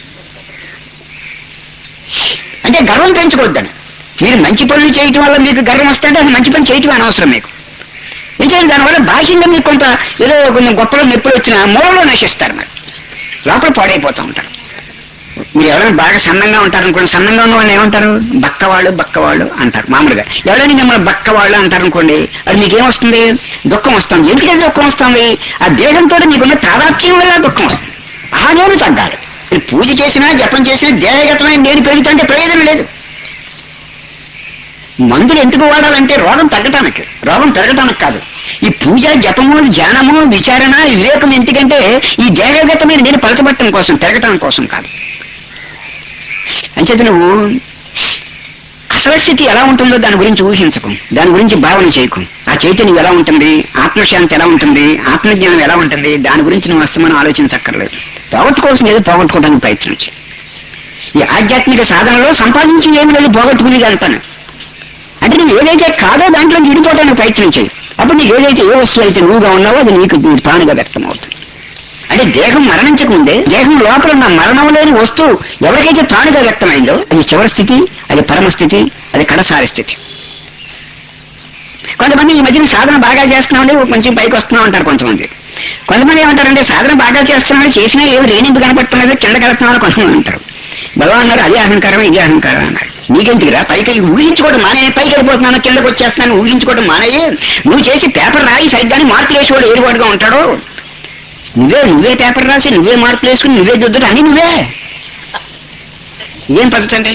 అంటే గర్వం పెంచుకోవద్దని మీరు మంచి పనులు చేయటం వల్ల మీకు గర్వం వస్తుంటే అది మంచి పని చేయటం అనవసరం మీకు ఎందుకంటే దానివల్ల బాహ్యంగా మీకు కొంత ఏదో కొంచెం గొప్పలో నొప్పులు వచ్చినా మూలంలో నశిస్తారు మరి లోపల పాడైపోతూ ఉంటారు మీరు ఎవరైనా బాగా సన్నంగా ఉంటారనుకోండి సన్నంగా ఉన్న వాళ్ళు ఏమంటారు బక్కవాళ్ళు బక్కవాళ్ళు అంటారు మామూలుగా ఎవరైనా మిమ్మల్ని బక్కవాళ్ళు అంటారనుకోండి అది మీకేం వస్తుంది దుఃఖం వస్తుంది ఎందుకంటే దుఃఖం వస్తుంది ఆ దేహంతో మీకున్న తాదాత్మ్యం వల్ల దుఃఖం వస్తుంది ఆ నేను తగ్గాలి మీరు పూజ చేసినా జపం చేసినా దేహగతమైన నేను పెరుగుతుంటే ప్రయోజనం లేదు మందులు ఎందుకు వాడాలంటే రోగం తగ్గటానికి రోగం పెరగటానికి కాదు ఈ పూజ జపము ధ్యానము విచారణ వివేకం ఎందుకంటే ఈ దేహగతమైన నేను పలకబట్టడం కోసం పెరగటం కోసం కాదు అంచేత నువ్వు అసలు స్థితి ఎలా ఉంటుందో దాని గురించి ఊహించకు దాని గురించి భావన చేయకు ఆ చైతన్యం ఎలా ఉంటుంది ఆత్మశాంతి ఎలా ఉంటుంది ఆత్మజ్ఞానం ఎలా ఉంటుంది దాని గురించి నువ్వు అస్తమానం ఆలోచించక్కర్లేదు పోగొట్టుకోవాల్సిన ఏదో పోగొట్టుకోవడానికి ప్రయత్నించి ఈ ఆధ్యాత్మిక సాధనలో సంపాదించి ఏమి లేదు పోగొట్టుకునేది అంటాను అంటే నువ్వు ఏదైతే కాదో దాంట్లో విడిపోవడానికి ప్రయత్నం చేయి అప్పుడు నీకు ఏదైతే ఏ వస్తువు అయితే నువ్వుగా ఉన్నావో అది నీకు నీకు తానుగా వ్యక్తం అవుతుంది అంటే దేహం మరణించకముందే దేహం లోపల ఉన్న మరణం లేని వస్తువు ఎవరికైతే తానుగా వ్యక్తమైందో అది చివరి స్థితి అది పరమ స్థితి అది కడసారి స్థితి కొంతమంది ఈ మధ్యన సాధన బాగా చేస్తున్నామండి కొంచెం పైకి వస్తున్నాం అంటారు కొంతమంది కొంతమంది ఏమంటారంటే సాధన బాగా చేస్తున్నామని చేసినా ఏమి రేణింపు కనపడుతున్నది కింద కలుస్తున్నామని కొంతమంది అంటారు భగవాన్ అన్నారు అదే అహంకారం ఇదే అహంకారం అన్నారు నీకెందుకురా పైకి ఊహించుకోవడం మానే పైకి వెళ్ళిపోతున్నాను కిందకు వచ్చేస్తున్నాను ఊహించుకోవడం మానేయి నువ్వు చేసి పేపర్ రాయి సరిగ్గా మార్కులు వేసేవాడు ఏరువాడుగా ఉంటాడు నువ్వే నువ్వే పేపర్ రాసి నువ్వే మార్కులు వేసుకుని నువ్వే దిద్దుడు అన్ని నువ్వే ఏం పద్ధతి అండి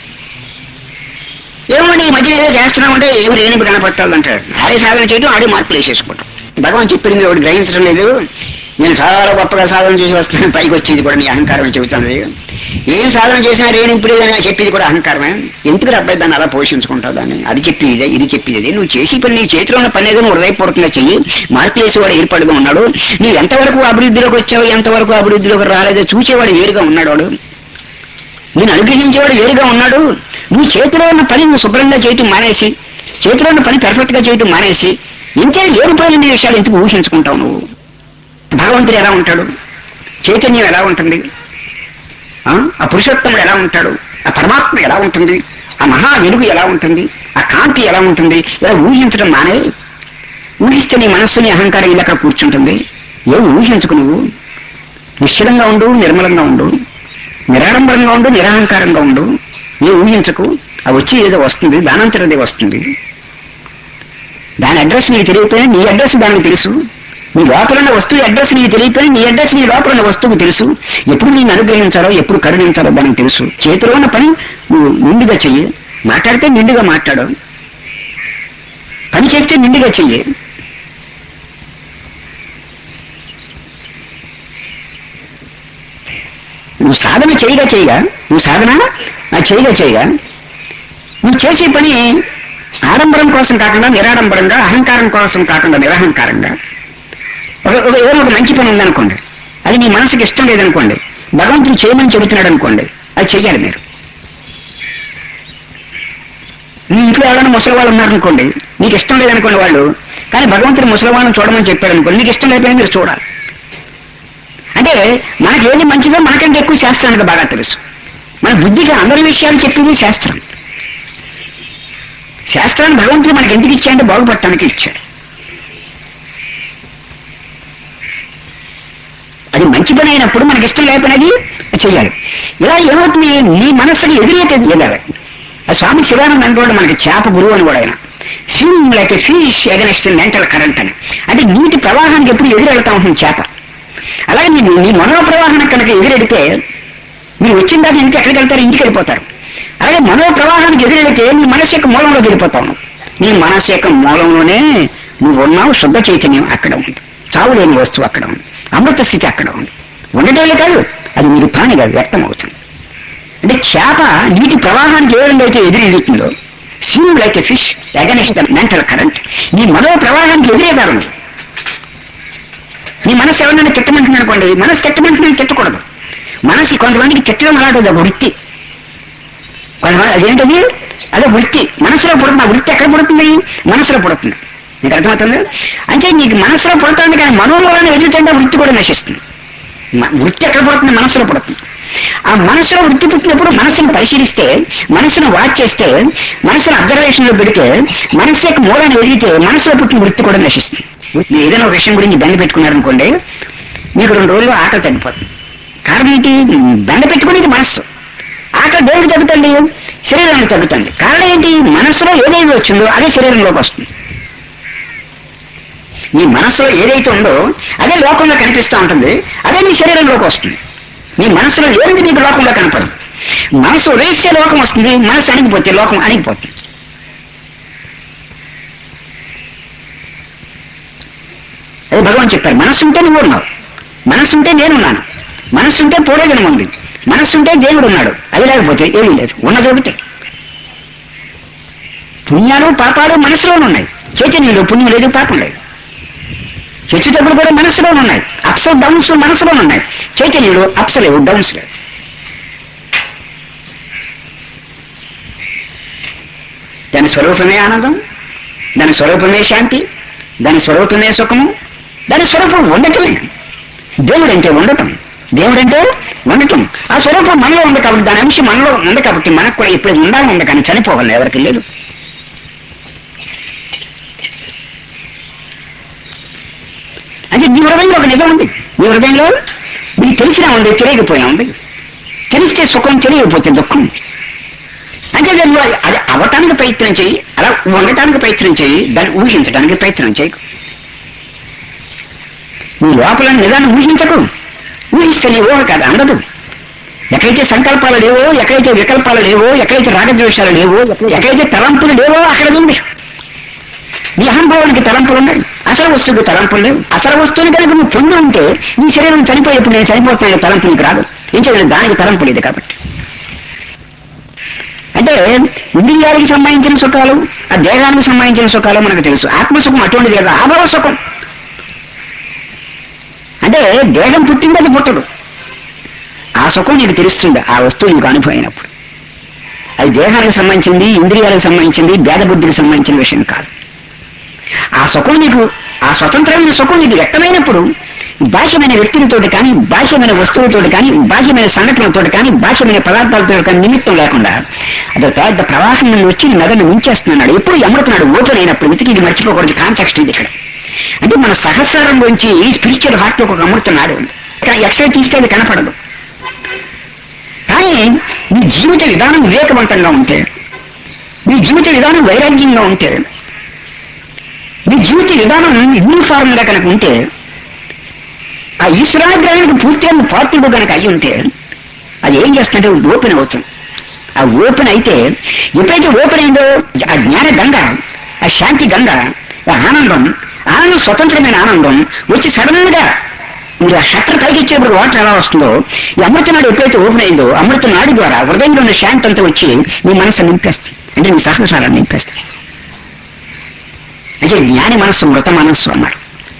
ఏమండి ఈ మధ్య ఏదో చేస్తున్నామంటే ఏమి రేణిపు కనపట్టాలంటాడు ఆడే సాధన చేయడం ఆడే మార్పులు వేసేసుకోవటం భగవాన్ చెప్పింది ఒకటి గ్రహించడం లేదు నేను చాలా గొప్పగా సాధన చేసి వస్తున్నాను పైకి వచ్చేది కూడా నీ అహంకారం చెబుతుంది ఏం సాధన చేసినా రేణింపు లేదని చెప్పేది కూడా అహంకారమే ఎందుకు అబ్బాయి దాన్ని అలా పోషించుకుంటావు దాన్ని అది చెప్పి ఇదే ఇది చెప్పి ఇదే నువ్వు చేసి పని నీ చేతిలో ఉన్న పని ఏదో నువ్వు హృదయపూర్వకంగా చెయ్యి మార్పులు వేసేవాడు ఏర్పాటుగా ఉన్నాడు నువ్వు ఎంతవరకు అభివృద్ధిలోకి వచ్చావు ఎంతవరకు అభివృద్ధిలోకి రాలేదో చూసేవాడు వేరుగా ఉన్నాడు వాడు నేను అనుగ్రహించేవాడు వేరుగా ఉన్నాడు నువ్వు చేతిలో ఉన్న పని నువ్వు శుభ్రంగా చేయటం మానేసి చేతిలో ఉన్న పని పెర్ఫెక్ట్ గా చేయటం మానేసి ఇంకే లేనిపోయిన నీ విషయాలు ఎందుకు ఊహించుకుంటావు నువ్వు భగవంతుడు ఎలా ఉంటాడు చైతన్యం ఎలా ఉంటుంది ఆ ఆ పురుషోత్తముడు ఎలా ఉంటాడు ఆ పరమాత్మ ఎలా ఉంటుంది ఆ మహా వెలుగు ఎలా ఉంటుంది ఆ కాంతి ఎలా ఉంటుంది ఇలా ఊహించడం మానే ఊహిస్తే నీ మనస్సుని అహంకారం ఇలా అక్కడ కూర్చుంటుంది ఏం ఊహించుకు నువ్వు నిశ్చలంగా ఉండు నిర్మలంగా ఉండు నిరాడంబరంగా ఉండు నిరహంకారంగా ఉండు ఏ ఊహించకు అది వచ్చి ఏదో వస్తుంది దానంతరదే వస్తుంది దాని అడ్రస్ నీకు తెలియకపోయినా నీ అడ్రస్ దానికి తెలుసు నీ లోపల ఉన్న వస్తువు అడ్రస్ నీకు తెలియకపోయినా నీ అడ్రస్ నీ లోపల ఉన్న వస్తువుకు తెలుసు ఎప్పుడు నేను అనుగ్రహించాలో ఎప్పుడు కరుణించాలో దానికి తెలుసు చేతిలో ఉన్న పని నువ్వు నిండుగా చెయ్యి మాట్లాడితే నిండుగా మాట్లాడు పని చేస్తే నిండుగా చెయ్యి నువ్వు సాధన చేయగా చేయగా నువ్వు సాధన ఆ చేయగా చేయగా నువ్వు చేసే పని ఆడంబరం కోసం కాకుండా నిరాడంబరంగా అహంకారం కోసం కాకుండా నిరహంకారంగా ఒక- ఒక- ఏదో ఒక మంచి పని ఉందనుకోండి అది నీ మనసుకి ఇష్టం లేదనుకోండి భగవంతుడు చేయమని చెబుతున్నాడు అనుకోండి అది చెయ్యాలి మీరు మీ ఇంట్లో ఎవరైనా ముసలి వాళ్ళు ఉన్నారనుకోండి నీకు ఇష్టం లేదనుకోండి వాళ్ళు కానీ భగవంతుడు ముసలి వాళ్ళని చూడమని చెప్పాడు అనుకోండి నీకు ఇష్టం లేకపోయినా మీరు చూడాలి అంటే మనకి ఏది మంచిదో మనకంటే ఎక్కువ శాస్త్రానికి బాగా తెలుసు మన బుద్ధికి అందరి విషయాలు చెప్పింది శాస్త్రం శాస్త్రాన్ని భగవంతుడు మనకి ఎందుకు ఇచ్చాడంటే బాగుపడటానికి ఇచ్చాడు అది మంచి పని అయినప్పుడు మనకి ఇష్టం లేకపోయినది చెయ్యాలి ఇలా ఏమవుతుంది నీ మనస్సుని ఎదురేటది వెళ్ళాలి ఆ స్వామి శివానంద అనుకోండి మనకి చేప గురువు అని కూడా ఆయన swim like fish against mental current అని అంటే నీటి ప్రవాహానికి ఎప్పుడు ఎదురెళ్తా ఉంటుంది చేప అలాగే నీ నీ మనో ప్రవాహానికి కనుక ఎదురెడితే మీరు వచ్చిన దాకా ఇంటికి ఎక్కడికి వెళ్తారు ఇంటికి వెళ్ళిపోతారు అలాగే మనో ప్రవాహానికి ఎదురెడితే నీ మనసు యొక్క మూలంలో వెళ్ళిపోతావు నీ మనసు యొక్క మూలంలోనే నువ్వు ఉన్నావు శుద్ధ చైతన్యం అక్కడ ఉంది చావు లేని వస్తువు అక్కడ ఉంది అమృత స్థితి అక్కడ ఉంది ఉండటమే కాదు అది మీరు ప్రాణిగా వ్యక్తం అవుతుంది అంటే చేప నీటి ప్రవాహానికి ఏ విధంగా అయితే ఎదురెదుతుందో swim like a fish against mental current నీ మనో ప్రవాహానికి ఎదురేదారు నీ మనసు ఎవరినైనా తిట్టమంటుంది అనుకోండి మనసు తిట్టమంటుంది తిట్టకూడదు మనసు కొంతమందికి తిట్టడం అలాంటిది ఒక వృత్తి కొంతమంది అదేంటది అదే వృత్తి మనసులో పుడుతుంది ఆ వృత్తి ఎక్కడ పుడుతుంది మనసులో పుడుతుంది నీకు అర్థమవుతుంది అంటే నీకు మనసులో పుడుతుంది కానీ మనోలోనే ఎదుగుతుంటే వృత్తి కూడా నశిస్తుంది మ- వృత్తి ఎక్కడ పుడుతుంది మనసులో పుడుతుంది ఆ మనసులో వృత్తి పుట్టినప్పుడు మనసును పరిశీలిస్తే మనసును వాచ్ చేస్తే మనసును అబ్జర్వేషన్ లో పెడితే మనసు యొక్క మూలాన్ని ఎదిగితే మనసులో పుట్టిన వృత్తి కూడా నశిస్తుంది మీరు ఏదైనా ఒక విషయం గురించి బెంగ పెట్టుకున్నారనుకోండి మీకు రెండు రోజులు ఆకలి తగ్గిపోతుంది కారణం ఏంటి బెంగ పెట్టుకునేది మనస్సు ఆకలి దేనికి తగ్గుతుంది శరీరానికి తగ్గుతుంది కారణం ఏంటి మనస్సులో ఏదైతే వచ్చిందో అదే శరీరంలోకి వస్తుంది నీ మనసులో ఏదైతే ఉందో అదే లోకంలో కనిపిస్తూ ఉంటుంది అదే నీ శరీరంలోకి వస్తుంది నీ మనసులో లేనిది నీకు లోకంలో కనపడదు మనసు ఉదయిస్తే లోకం వస్తుంది మనసు అణిగిపోతే లోకం అణిగిపోతుంది అది భగవాన్ చెప్పారు మనస్సుంటే నువ్వు ఉన్నావు మనస్సుంటే నేనున్నాను మనస్సుంటే పూర్వజనం ఉంది మనస్సుంటే దేవుడు ఉన్నాడు అది లేకపోతే ఏమీ లేదు ఉన్నది ఒకటే పుణ్యాలు పాపాలు మనసులోనే ఉన్నాయి చైతన్యంలో పుణ్యం లేదు పాపం లేదు హెచ్చుతగ్గులు కూడా మనసులో ఉన్నాయి అప్స్ డౌన్స్ మనసులో ఉన్నాయి చైతన్యంలో అప్స్ లేవు డౌన్స్ లేవు దాని స్వరూపమే ఆనందం దాని స్వరూపమే శాంతి దాని స్వరూపమే సుఖము దాని స్వరూపం ఉండటమే దేవుడంటే ఉండటం దేవుడంటే ఉండటం ఆ స్వరూపం మనలో ఉంది కాబట్టి దాని అంశం మనలో ఉంది కాబట్టి మనకు కూడా ఇప్పుడు ఉండాలని ఉంది కానీ చనిపోగలను ఎవరికి లేదు అంటే నీ హృదయంలో ఒక నిజం ఉంది నీ హృదయంలో నీకు తెలిసినా ఉంది తెలియకపోయినా ఉంది తెలిస్తే సుఖం తెలియకపోతే దుఃఖం అంటే నువ్వు అది- అది అవటానికి ప్రయత్నం చేయి అలా ఉండటానికి ప్రయత్నం చేయి దాన్ని ఊహించడానికి ప్రయత్నం చేయకు నీ లోపల నిజాన్ని ఊహించకు ఊహిస్తే నీ ఊహ కాదు అందదు ఎక్కడైతే సంకల్పాలు లేవో ఎక్కడైతే వికల్పాలు లేవో ఎక్కడైతే రాగద్వేషాలు లేవో ఎక్కడైతే తలంపులు లేవో అక్కడ ఉంది నీ అహంభావానికి తలంపులు ఉన్నాయి అసలు వస్తువుకి తలంపులు లేవు అసలు వస్తువుని కనుక నువ్వు పొంది ఉంటే నీ శరీరం చనిపోయేప్పుడు నేను చనిపోతున్నా తలంపు నీకు రాదు ఏం చేయాలి దానికి తలంపు లేదు కాబట్టి అంటే ఇంద్రియాలకు సంబంధించిన సుఖాలు ఆ దేహానికి సంబంధించిన సుఖాలు మనకు తెలుసు ఆత్మసుఖం అటువంటిది కదా ఆభవ సుఖం అంటే దేహం పుట్టింది అది పుట్టదు ఆ సుఖం నీకు తెలుస్తుంది ఆ వస్తువు నీకు అనుభవమైనప్పుడు అది దేహానికి సంబంధించింది ఇంద్రియాలకు సంబంధించింది భేద బుద్ధికి సంబంధించిన విషయం కాదు ఆ సుఖం నీకు ఆ స్వతంత్రమైన సుఖం నీకు వ్యక్తమైనప్పుడు బాహ్యమైన వ్యక్తులతో కానీ బాహ్యమైన వస్తువులతో కానీ బాహ్యమైన సంఘటనలతో కానీ బాహ్యమైన పదార్థాలతో కానీ నిమిత్తం లేకుండా అది పెద్ద ప్రవాహం నుండి వచ్చి నీ మెదడుని ఉంచేస్తున్నాడు ఎప్పుడు ఎమరుతున్నాడు ఓపెన్ అయినప్పుడు ఇంతకీ ఇది మర్చిపోకూడదు కాంటెక్స్ట్ ఇది ఇక్కడ అంటే మన సహస్రం గురించి స్పిరిచువల్ హార్ట్ ఒక అమృతున్నాడు ఎక్స్రే తీస్తే అది కనపడదు కానీ నీ జీవిత విధానం వివేకవంతంగా ఉంటే నీ జీవిత విధానం వైరాగ్యంగా ఉంటే నీ జీవిత విధానం యూనిఫార్మ్ గా కనుక ఉంటే ఆ ఈశ్వరాగ్రహానికి పూర్తిగా పాత్రుడు కనుక అయి ఉంటే అది ఏం చేస్తుంటే ఓపెన్ అవుతుంది ఆ ఓపెన్ అయితే ఎప్పుడైతే ఓపెన్ అయిందో ఆ జ్ఞాన గంగ ఆ శాంతి గంగ ఆ ఆనందం ఆనందం స్వతంత్రమైన ఆనందం వచ్చి సడన్ గా మీరు ఆ షట్టర్ పైకి ఇచ్చేప్పుడు వాటర్ ఎలా వస్తుందో ఈ అమృత నాడు ఎప్పుడైతే ఓపెన్ అయిందో అమృత నాడు ద్వారా హృదయంలో ఉన్న శాంతి అంతా వచ్చి మీ మనసు నింపేస్తుంది అంటే నీ సహస్రాలను నింపేస్తాడు అంటే జ్ఞాని మనస్సు మృత మనస్సు అన్నారు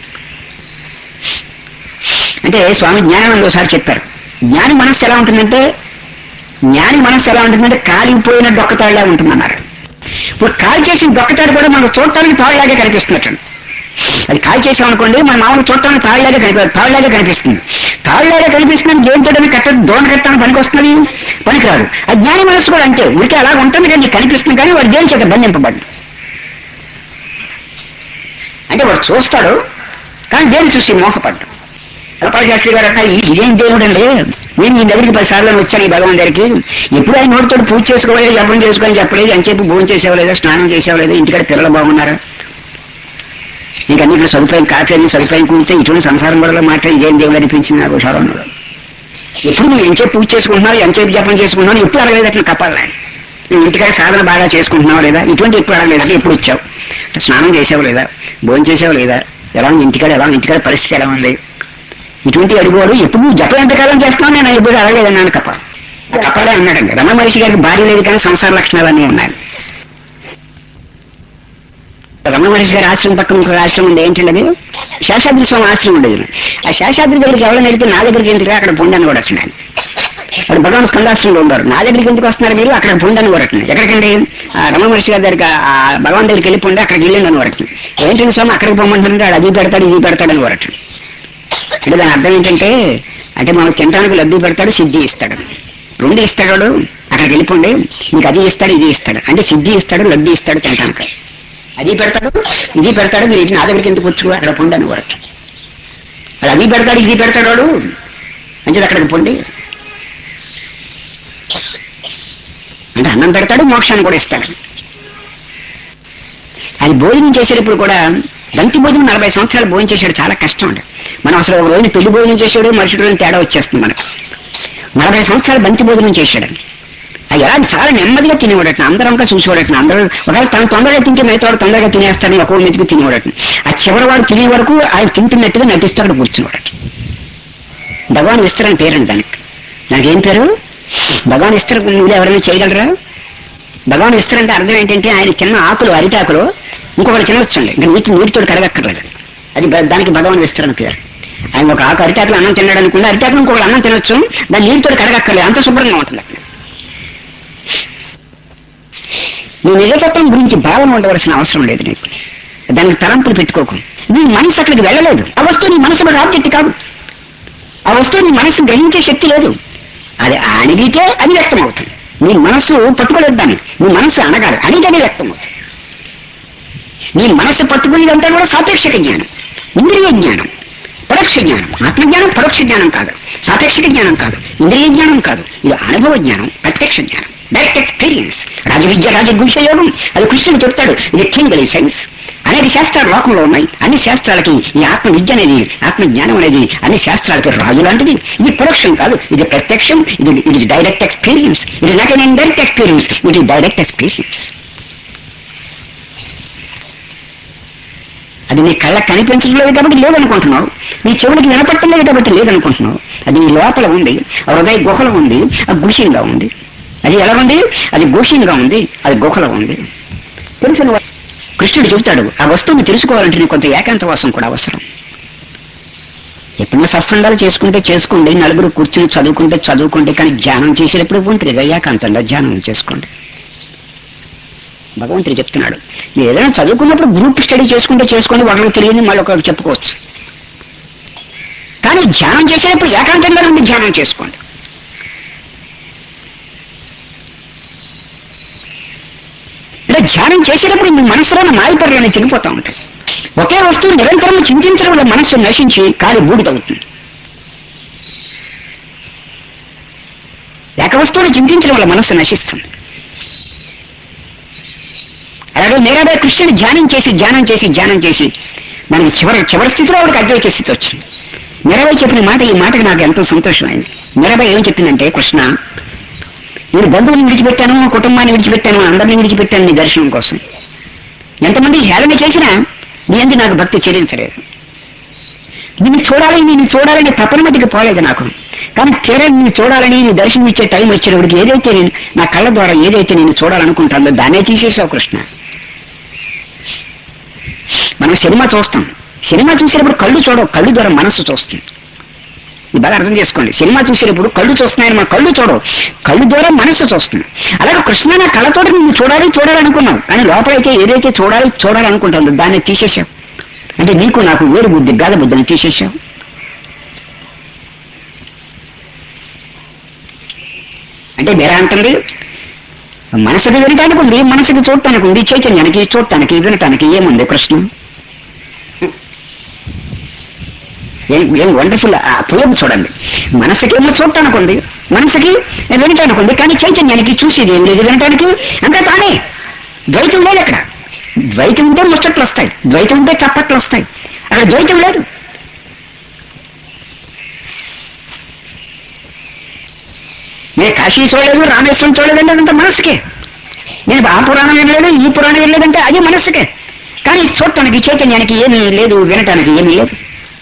అంటే స్వామి జ్ఞానానంద ఒకసారి చెప్పారు జ్ఞాని మనస్సు ఎలా ఉంటుందంటే జ్ఞాని మనస్సు ఎలా ఉంటుందంటే కాలిపోయిన డొక్కతాడులా ఉంటుందన్నారు ఇప్పుడు కాల్ చేసిన డొక్కతాడు కూడా మనకు చూడటానికి తాడులాగే కనిపిస్తున్నట్టు అది కాల్ చేసాం అనుకోండి మన మామూలు చూడటానికి తాడులాగే కనిపి తాడులాగే కనిపిస్తుంది తాడులాగే కనిపిస్తుంది దేంతో కట్ట దోణ కట్టడానికి పనికి వస్తున్నది పనికిరాదు ఆ జ్ఞాని మనస్సు కూడా అంతే ఉడికి అలా ఉంటుంది కానీ నీకు కనిపిస్తుంది కానీ వాడు దేని చేత బంధింపబడ్డు అంటే వాడు చూస్తాడు కానీ దేని చూసి మోసపడ్డు శాస్త్రి గారు అన్న ఇదేం దేవుడు అండి నేను ఈ దగ్గరికి పది సార్లు వచ్చాను ఈ భగవాన్ దగ్గరికి ఎప్పుడు ఆయన నోటితో పూజ చేసుకోలేదు జపం చేసుకొని చెప్పలేదు ఎంతసేపు భోజనం చేసేవలేదా స్నానం చేసేవలేదా ఇంటికాడ పిల్లలు బాగున్నారా నీకు అన్నింటిలో సదుపాయం కాఫీ అని సదుపాయం కూడితే ఇటువంటి సంసారం వల్ల మాట ఇదేం దేవుడు అనిపించింది నాకు షారోన్నాడు ఎప్పుడు నువ్వు ఎంతసేపు పూజ చేసుకుంటున్నావు ఎంతసేపు జపం చేసుకుంటున్నావు ఎప్పుడు అడగలేదు అట్లా కప్పాలని నువ్వు ఇంటికాడ సాధన బాగా చేసుకుంటున్నావు లేదా ఇటువంటి ఎప్పుడు అడగలేదు అంటే ఎప్పుడు వచ్చావు స్నానం చేసావు లేదా భోజనం చేసావు లేదా ఎలా ఉంది ఇంటికాడ ఎలా ఉంది ఇంటికాడ పరిస్థితి ఎలా ఉంది ఇటువంటి అడిగోడు ఎప్పుడు నువ్వు జపం ఎంతకాలం చేస్తున్నావు నేను ఎప్పుడు అడగలేదన్నాను కప్ప కప్పలే అన్నాడండి రమణ మహర్షి గారికి భార్య లేదు కానీ సంసార లక్షణాలన్నీ ఉన్నాయి రమణ మహర్షి గారి ఆశ్రమం పక్కన ఇంకొక ఆశ్రమం ఉంది ఏంటంటే అది శేషాద్రి స్వామి ఆశ్రమం ఉండేది ఆ శేషాద్రి దగ్గరికి ఎవరైనా వెళ్తే నా దగ్గరికి ఎందుకు రా, అక్కడ పొందని కూడా వచ్చినాను అక్కడ భగవాన్ స్కందాశ్రమంలో ఉన్నారు నా దగ్గరికి ఎందుకు వస్తున్నారు మీరు అక్కడ పొందని కూడా వచ్చినాయి ఎక్కడికండి ఆ రమణ మహర్షి గారి దగ్గరికి ఆ భగవాన్ దగ్గరికి వెళ్ళిపోండి అక్కడికి వెళ్ళండి అని వరకు ఏంటంటే స్వామి అక్కడికి పొమ్మంటుంటే అది పెడతాడు ఇది పెడతాడని వరకు అంటే దాని అర్థం ఏంటంటే అంటే మనం తినడానికి లబ్ధి పెడతాడు సిద్ధి ఇస్తాడు రెండు ఇస్తాడు అక్కడికి వెళ్ళిపోండి మీకు అది ఇస్తాడు ఇది ఇస్తాడు అంటే సిద్ధి ఇస్తాడు లబ్ధి ఇస్తాడు తినడానికి అది పెడతాడు ఇది పెడతాడు మీరు ఇచ్చిన నా దగ్గరికి ఎందుకు వచ్చు అక్కడ పొండి అని వరకు అది అది పెడతాడు ఇది పెడతాడు వాడు అంటే అక్కడికి పొండి అంటే అన్నం పెడతాడు మోక్షాన్ని కూడా ఇస్తాడు ఆయన భోజనం చేసేటప్పుడు కూడా బంతి భోజనం నలభై సంవత్సరాలు భోజనం చేశాడు చాలా కష్టం అండి మనం అసలు ఒక రోజు పెళ్లి భోజనం చేసాడు మరుసటి రోజు తేడా వచ్చేస్తుంది మనకు నలభై సంవత్సరాలు బంతి భోజనం చేశాడు అది ఎలా చాలా నెమ్మదిగా తినేవాడట అందరంగా చూసేవాడట అందరూ ఒకవేళ తను తొందరగా తింటే మిగతా వాడు తొందరగా తినేస్తాడని ఒక్కో మెతుకు తినేవాడట ఆ చివరి వాడు తినే వరకు ఆయన తింటున్నట్టుగా నటిస్తాడు కూర్చునేవాడట భగవాన్ విస్తరణ పేరండి దానికి దానికి ఏం పేరు భగవాన్ విస్తర మీరు ఎవరైనా చేయగలరా భగవాన్ విస్తరంటే అర్థం ఏంటంటే ఆయన చిన్న ఆకులు అరిటాకులు ఇంకొకటి తినవచ్చండి ఇంకా నీటి నీటితో కడగక్కర్లేదు అది బ- దానికి భగవాన్ విస్తరణ పేరు ఆయన ఒక ఆకు అరిటాకులు అన్నం తిన్నాడు అనుకుంటే అరిటాకులు ఇంకొకటి అన్నం తినొచ్చు దాన్ని నీటితో కడగక్కర్లేదు అంత శుభ్రంగా ఉంటుంది అక్కడ నీ నిజతత్వం గురించి భావన ఉండవలసిన అవసరం లేదు నీకు దానికి తలంపులు పెట్టుకోకు నీ మనసు అక్కడికి వెళ్ళలేదు ఆ వస్తువు నీ మనసు మీద ఆబ్జెక్ట్ కాదు ఆ వస్తువు నీ మనసు గ్రహించే శక్తి లేదు అది అణిగితే అది వ్యక్తం అవుతుంది నీ మనస్సు పట్టుకోలేదు దాన్ని నీ మనస్సు అనగాలి అణిగి అది వ్యక్తం అవుతుంది నీ మనస్సు పట్టుకునేదంతా కూడా సాపేక్షక జ్ఞానం ఇంద్రియ జ్ఞానం పరోక్ష జ్ఞానం ఆత్మజ్ఞానం పరోక్ష జ్ఞానం కాదు సాపేక్షక జ్ఞానం కాదు ఇంద్రియ జ్ఞానం కాదు ఇది అనుభవ జ్ఞానం ప్రత్యక్ష జ్ఞానం డైరెక్ట్ ఎక్స్పీరియన్స్ రాజవిద్య రాజగుంష యోగం అది కృష్ణుడు చెప్తాడు ఇది థింగలీ సైన్స్ అనేక శాస్త్రాలు లోకంలో ఉన్నాయి అన్ని శాస్త్రాలకి ఈ ఆత్మ విద్య అనేది ఆత్మ జ్ఞానం అనేది అన్ని శాస్త్రాలకి రాజు లాంటిది ఇది పరోక్షం కాదు ఇది ప్రత్యక్షం ఇది ఇది డైరెక్ట్ ఎక్స్పీరియన్స్ ఇది నాట్ ఎన్ ఇండైరెక్ట్ ఎక్స్పీరియన్స్ ఇది డైరెక్ట్ ఎక్స్పీరియన్స్ అది నీ కళ్ళకి కనిపించడం లేదు కాబట్టి లేదనుకుంటున్నావు నీ చెవులకి వినపట్టం లేదు కాబట్టి లేదనుకుంటున్నావు అది నీ లోపల ఉంది ఆ హృదయ గుహలో ఉంది అది గుషింగా ఉంది అది ఎలా ఉంది అది గుషింగా ఉంది అది గుహలో ఉంది తెలిసిన వా- కృష్ణుడు చెబుతాడు ఆ వస్తువుని తెలుసుకోవాలంటే నీకు కొంత ఏకాంతవాసం కూడా అవసరం ఎప్పుడైనా సత్సంగాలు చేసుకుంటే చేసుకోండి నలుగురు కూర్చుని చదువుకుంటే చదువుకోండి కానీ ధ్యానం చేసేటప్పుడు ఒంటరిగా ఏకాంతంగా ధ్యానం చేసుకోండి భగవంతుడు చెప్తున్నాడు మీరు ఏదైనా చదువుకున్నప్పుడు గ్రూప్ స్టడీ చేసుకుంటే చేసుకోండి ఒకరికి తెలియని మళ్ళీ ఒకరికి చెప్పుకోవచ్చు కానీ ధ్యానం చేసేటప్పుడు ఏకాంతంగా ఉండి ధ్యానం చేసుకోండి అంటే ధ్యానం చేసేటప్పుడు మీ మనసులో ఉన్న మాయపర్యాన్ని తిరిగిపోతూ ఉంటాయి ఒకే వస్తువు నిరంతరం చింతించడం వల్ల మనస్సు నశించి కాలి బూడిదవుతుంది ఏక వస్తువుని చింతించడం వల్ల మనస్సు నశిస్తుంది అలాగే మీరాబాయి కృష్ణుడు ధ్యానం చేసి ధ్యానం చేసి ధ్యానం చేసి మనకి చివరి చివరి స్థితిలో ఆవిడకి అద్వైత స్థితి వచ్చింది మీరాబాయి చెప్పిన మాట ఈ మాటకి నాకు ఎంతో సంతోషమైంది మీరాబాయి ఏం చెప్పిందంటే కృష్ణ నేను బంధువుని విడిచిపెట్టాను కుటుంబాన్ని విడిచిపెట్టాను అందరినీ విడిచిపెట్టాను నీ దర్శనం కోసం ఎంతమంది హేళన చేసినా నీ అంది నాకు భక్తి చెల్లించలేదు నిన్ను చూడాలి నిన్ను చూడాలని తపన మధ్యకి పోలేదు నాకు కానీ తీరా నేను చూడాలని నీ దర్శనం ఇచ్చే టైం వచ్చేటప్పటికి ఏదైతే నేను నా కళ్ళ ద్వారా ఏదైతే నేను చూడాలనుకుంటానో దాన్నే తీసేసావు కృష్ణ మనం సినిమా చూస్తాం సినిమా చూసేటప్పుడు కళ్ళు చూడవు కళ్ళు ద్వారా మనస్సు చూస్తుంది ఇది బాగా అర్థం చేసుకోండి సినిమా చూసేటప్పుడు కళ్ళు చూస్తున్నాయని మన కళ్ళు చూడవు కళ్ళు ద్వారా మనస్సు చూస్తుంది అలాగే కృష్ణ నా కళ్ళతో నిన్ను చూడాలి చూడాలనుకున్నావు కానీ లోపలైతే ఏదైతే చూడాలి చూడాలనుకుంటుందో దాన్ని తీసేసావు అంటే నీకు నాకు వేరు బుద్ధి గాద బుద్ధిని తీసేసావు అంటే మీరా అంటుంది మనసుకి వినటానికి ఉంది మనసుకి చూడటానికి ఉంది చైతన్యానికి చూడటానికి వినటానికి ఏముంది కృష్ణ ఏం ఏం వండర్ఫుల్ ఆ పోయం చూడండి మనసుకేమో చూడటానికి ఉంది మనసుకి వినటానికి ఉంది కానీ చైతన్యానికి చూసేది ఏం లేదు వినటానికి అంతే తానే ద్వైతం లేదు అక్కడ ద్వైతం ఉంటే ముచ్చట్లు వస్తాయి ద్వైతం ఉంటే చప్పట్లు వస్తాయి అక్కడ ద్వైతం లేదు నేను కాశీ చూడలేదు రామేశ్వరం చూడలేదంటే అదంతా మనసుకే నేను ఆ పురాణం వినలేదు ఈ పురాణం వినలేదంటే అది మనసుకే కానీ చూడటానికి చైతన్యానికి ఏమీ లేదు వినటానికి ఏమీ లేదు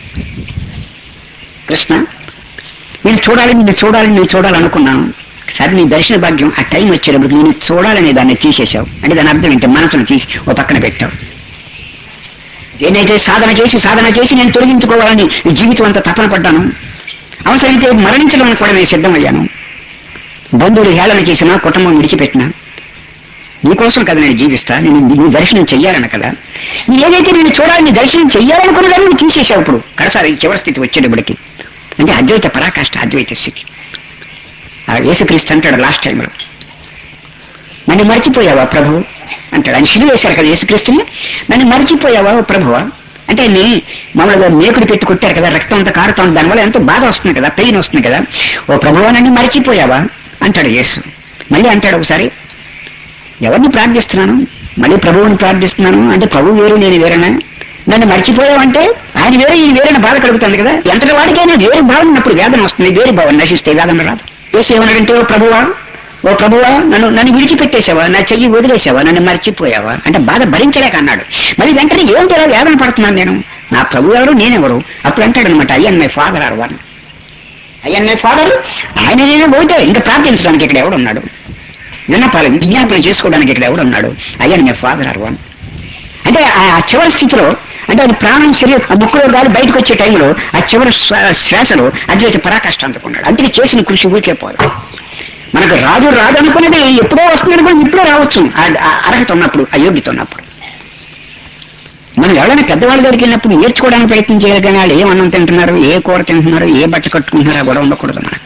కృష్ణ నేను చూడాలి నేను చూడాలి నేను చూడాలనుకున్నాను సరే నీ దర్శన భాగ్యం ఆ టైం వచ్చేటప్పుడు నేను చూడాలనే దాన్ని తీసేశావు అంటే దాని అర్థం ఏంటి మనసును తీసి ఓ పక్కన పెట్టావు ఏదైతే సాధన చేసి సాధన చేసి నేను తొలగించుకోవాలని ఈ జీవితం అంతా తపన పడ్డాను అవసరమైతే మరణించడానికి కూడా నేను సిద్ధమయ్యాను బంధువులు హేళన చేసినా కుటుంబం విడిచిపెట్టినా నీకోసం కదా నేను జీవిస్తా నేను నీ దర్శనం చెయ్యాలన్న కదా నీ ఏదైతే నేను చూడాలి నీ దర్శనం చెయ్యాలనుకున్న దాన్ని నువ్వు తీసేసావు ఇప్పుడు కడసారి ఈ చివరి స్థితి వచ్చేటప్పటికి అంటే అద్వైత పరాకాష్ట అద్వైత స్థితి ఆ యేసుక్రీస్తు అంటాడు లాస్ట్ టైంలో నన్ను మర్చిపోయావా ప్రభు అంటాడు ఆయన శిలు వేశారు కదా యేసుక్రీస్తుని నన్ను మర్చిపోయావా ఓ ప్రభువా అంటే నీ మామూలుగా మేకుడు పెట్టి కొట్టారు కదా రక్తం అంతా కారుతా దానివల్ల ఎంతో బాధ వస్తుంది కదా పెయిన్ వస్తుంది కదా ఓ ప్రభువా నన్ను మర్చిపోయావా అంటాడు యేసు మళ్ళీ అంటాడు ఒకసారి ఎవరిని ప్రార్థిస్తున్నాను మళ్ళీ ప్రభువుని ప్రార్థిస్తున్నాను అంటే ప్రభువు వేరు నేను వేరేనా నన్ను మర్చిపోయావంటే ఆయన వేరే ఈయన వేరే బాధ కలుగుతుంది కదా ఎంతటి వాడికైనా వేరే భావన ఉన్నప్పుడు వేదన వస్తుంది వేరే భావన నశిస్తే వేదన రాదు వేసి ఏమన్నాడంటే ఓ ప్రభువా ఓ ప్రభువా నన్ను నన్ను విడిచిపెట్టేశావా నా చెయ్యి వదిలేసావా నన్ను మర్చిపోయావా అంటే బాధ భరించలేక అన్నాడు మళ్ళీ వెంటనే ఏమిటి ఇలా వేదన పడుతున్నాను నేను నా ప్రభు ఎవరు నేనెవరు అప్పుడు అంటాడు అనమాట I and my father are one I and my father ఆయన నేను పోతే ఇంకా ప్రార్థించడానికి ఇక్కడ ఎవడున్నాడు విన్నపాలు విజ్ఞాపన చేసుకోవడానికి ఇక్కడ ఎవడున్నాడు I and my father are one అంటే ఆ ఆ చివరి స్థితిలో అంటే అది ప్రాణం శరీరం ఆ ముక్కులో గాలి బయటకు వచ్చే టైంలో ఆ చివరి శ్వా- శ్వాసలో అద్వైత పరాకాష్ట అందుకున్నాడు అందుకే చేసిన కృషి ఊరికే పోదు మనకు రాదు రాదు అనుకున్నది ఎప్పుడో వస్తుంది అనుకుని ఇప్పుడే రావచ్చు ఆ- ఆ అర్హత ఉన్నప్పుడు ఆ యోగ్యత ఉన్నప్పుడు మనం ఎవరైనా పెద్దవాళ్ళ దగ్గరికి వెళ్ళినప్పుడు నేర్చుకోవడానికి ప్రయత్నం చేయాలి కానీ వాళ్ళు ఏ అన్నం తింటున్నారు ఏ కూర తింటున్నారు ఏ బట్ట కట్టుకుంటున్నారు ఆ గొడవ ఉండకూడదు మనకు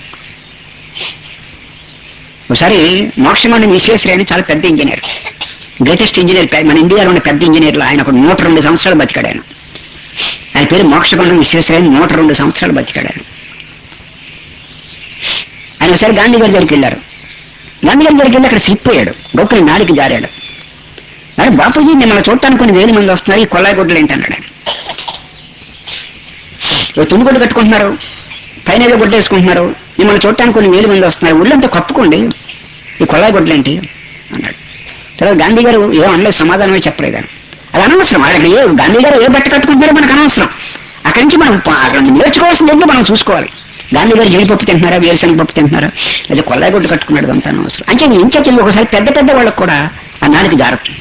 ఒకసారి మోక్షమాన్ని విశ్వేశ్వరి అని చాలా పెద్ద ఇంజనీర్ గ్రేటెస్ట్ ఇంజనీర్ పె- మన ఇండియాలో ఉన్న పెద్ద ఇంజనీర్లు ఆయన ఒక నూట రెండు సంవత్సరాలు బతికాడు ఆయన ఆయన పేరు మోక్షకొండ విశ్వేశ్వరయ్య అని నూట రెండు సంవత్సరాలు బతికాడు ఆయన ఆయన ఒకసారి గాంధీ గారి దగ్గరికి వెళ్ళారు గాంధీ గారి దగ్గరికి వెళ్ళి అక్కడ స్లిప్ అయ్యాడు గొప్పని నాడికి జారాడు అరే బాపూజీ మిమ్మల్ని చూడటానికి కొన్ని వేల మంది వస్తున్నారు ఈ కొల్లాయి గుడ్డలు ఏంటన్నాడు ఆయన ఓ తుమ్ముగుడ్డు కట్టుకుంటున్నారు పైన ఏదో గుడ్డ వేసుకుంటున్నారు మిమ్మల్ని చూడటానికి కొన్ని వేల మంది వస్తున్నారు ఊళ్ళంతా కప్పుకోండి ఈ కొల్లాయి గుడ్డలు ఏంటి అన్నాడు తర్వాత గాంధీ గారు ఏం అనలేదు సమాధానమే చెప్పలేదు ఆయన అది అనవసరం వాళ్ళకి ఏ గాంధీ గారు ఏ బట్ట కట్టుకుంటారో మనకు అనవసరం అక్కడి నుంచి మనం ప- అక్కడ నేర్చుకోవాల్సింది ఏంటో మనం చూసుకోవాలి గాంధీ గారు జీడిపప్పు తింటున్నారా వేరుశనగ పప్పు తింటున్నారా లేదా కొల్లాయి గుడ్డ కట్టుకున్నాడు అంతా అనవసరం అంటే ఇంకా ఒకసారి పెద్ద పెద్ద వాళ్ళకు కూడా ఆ నాలుగు జాగ్రత్త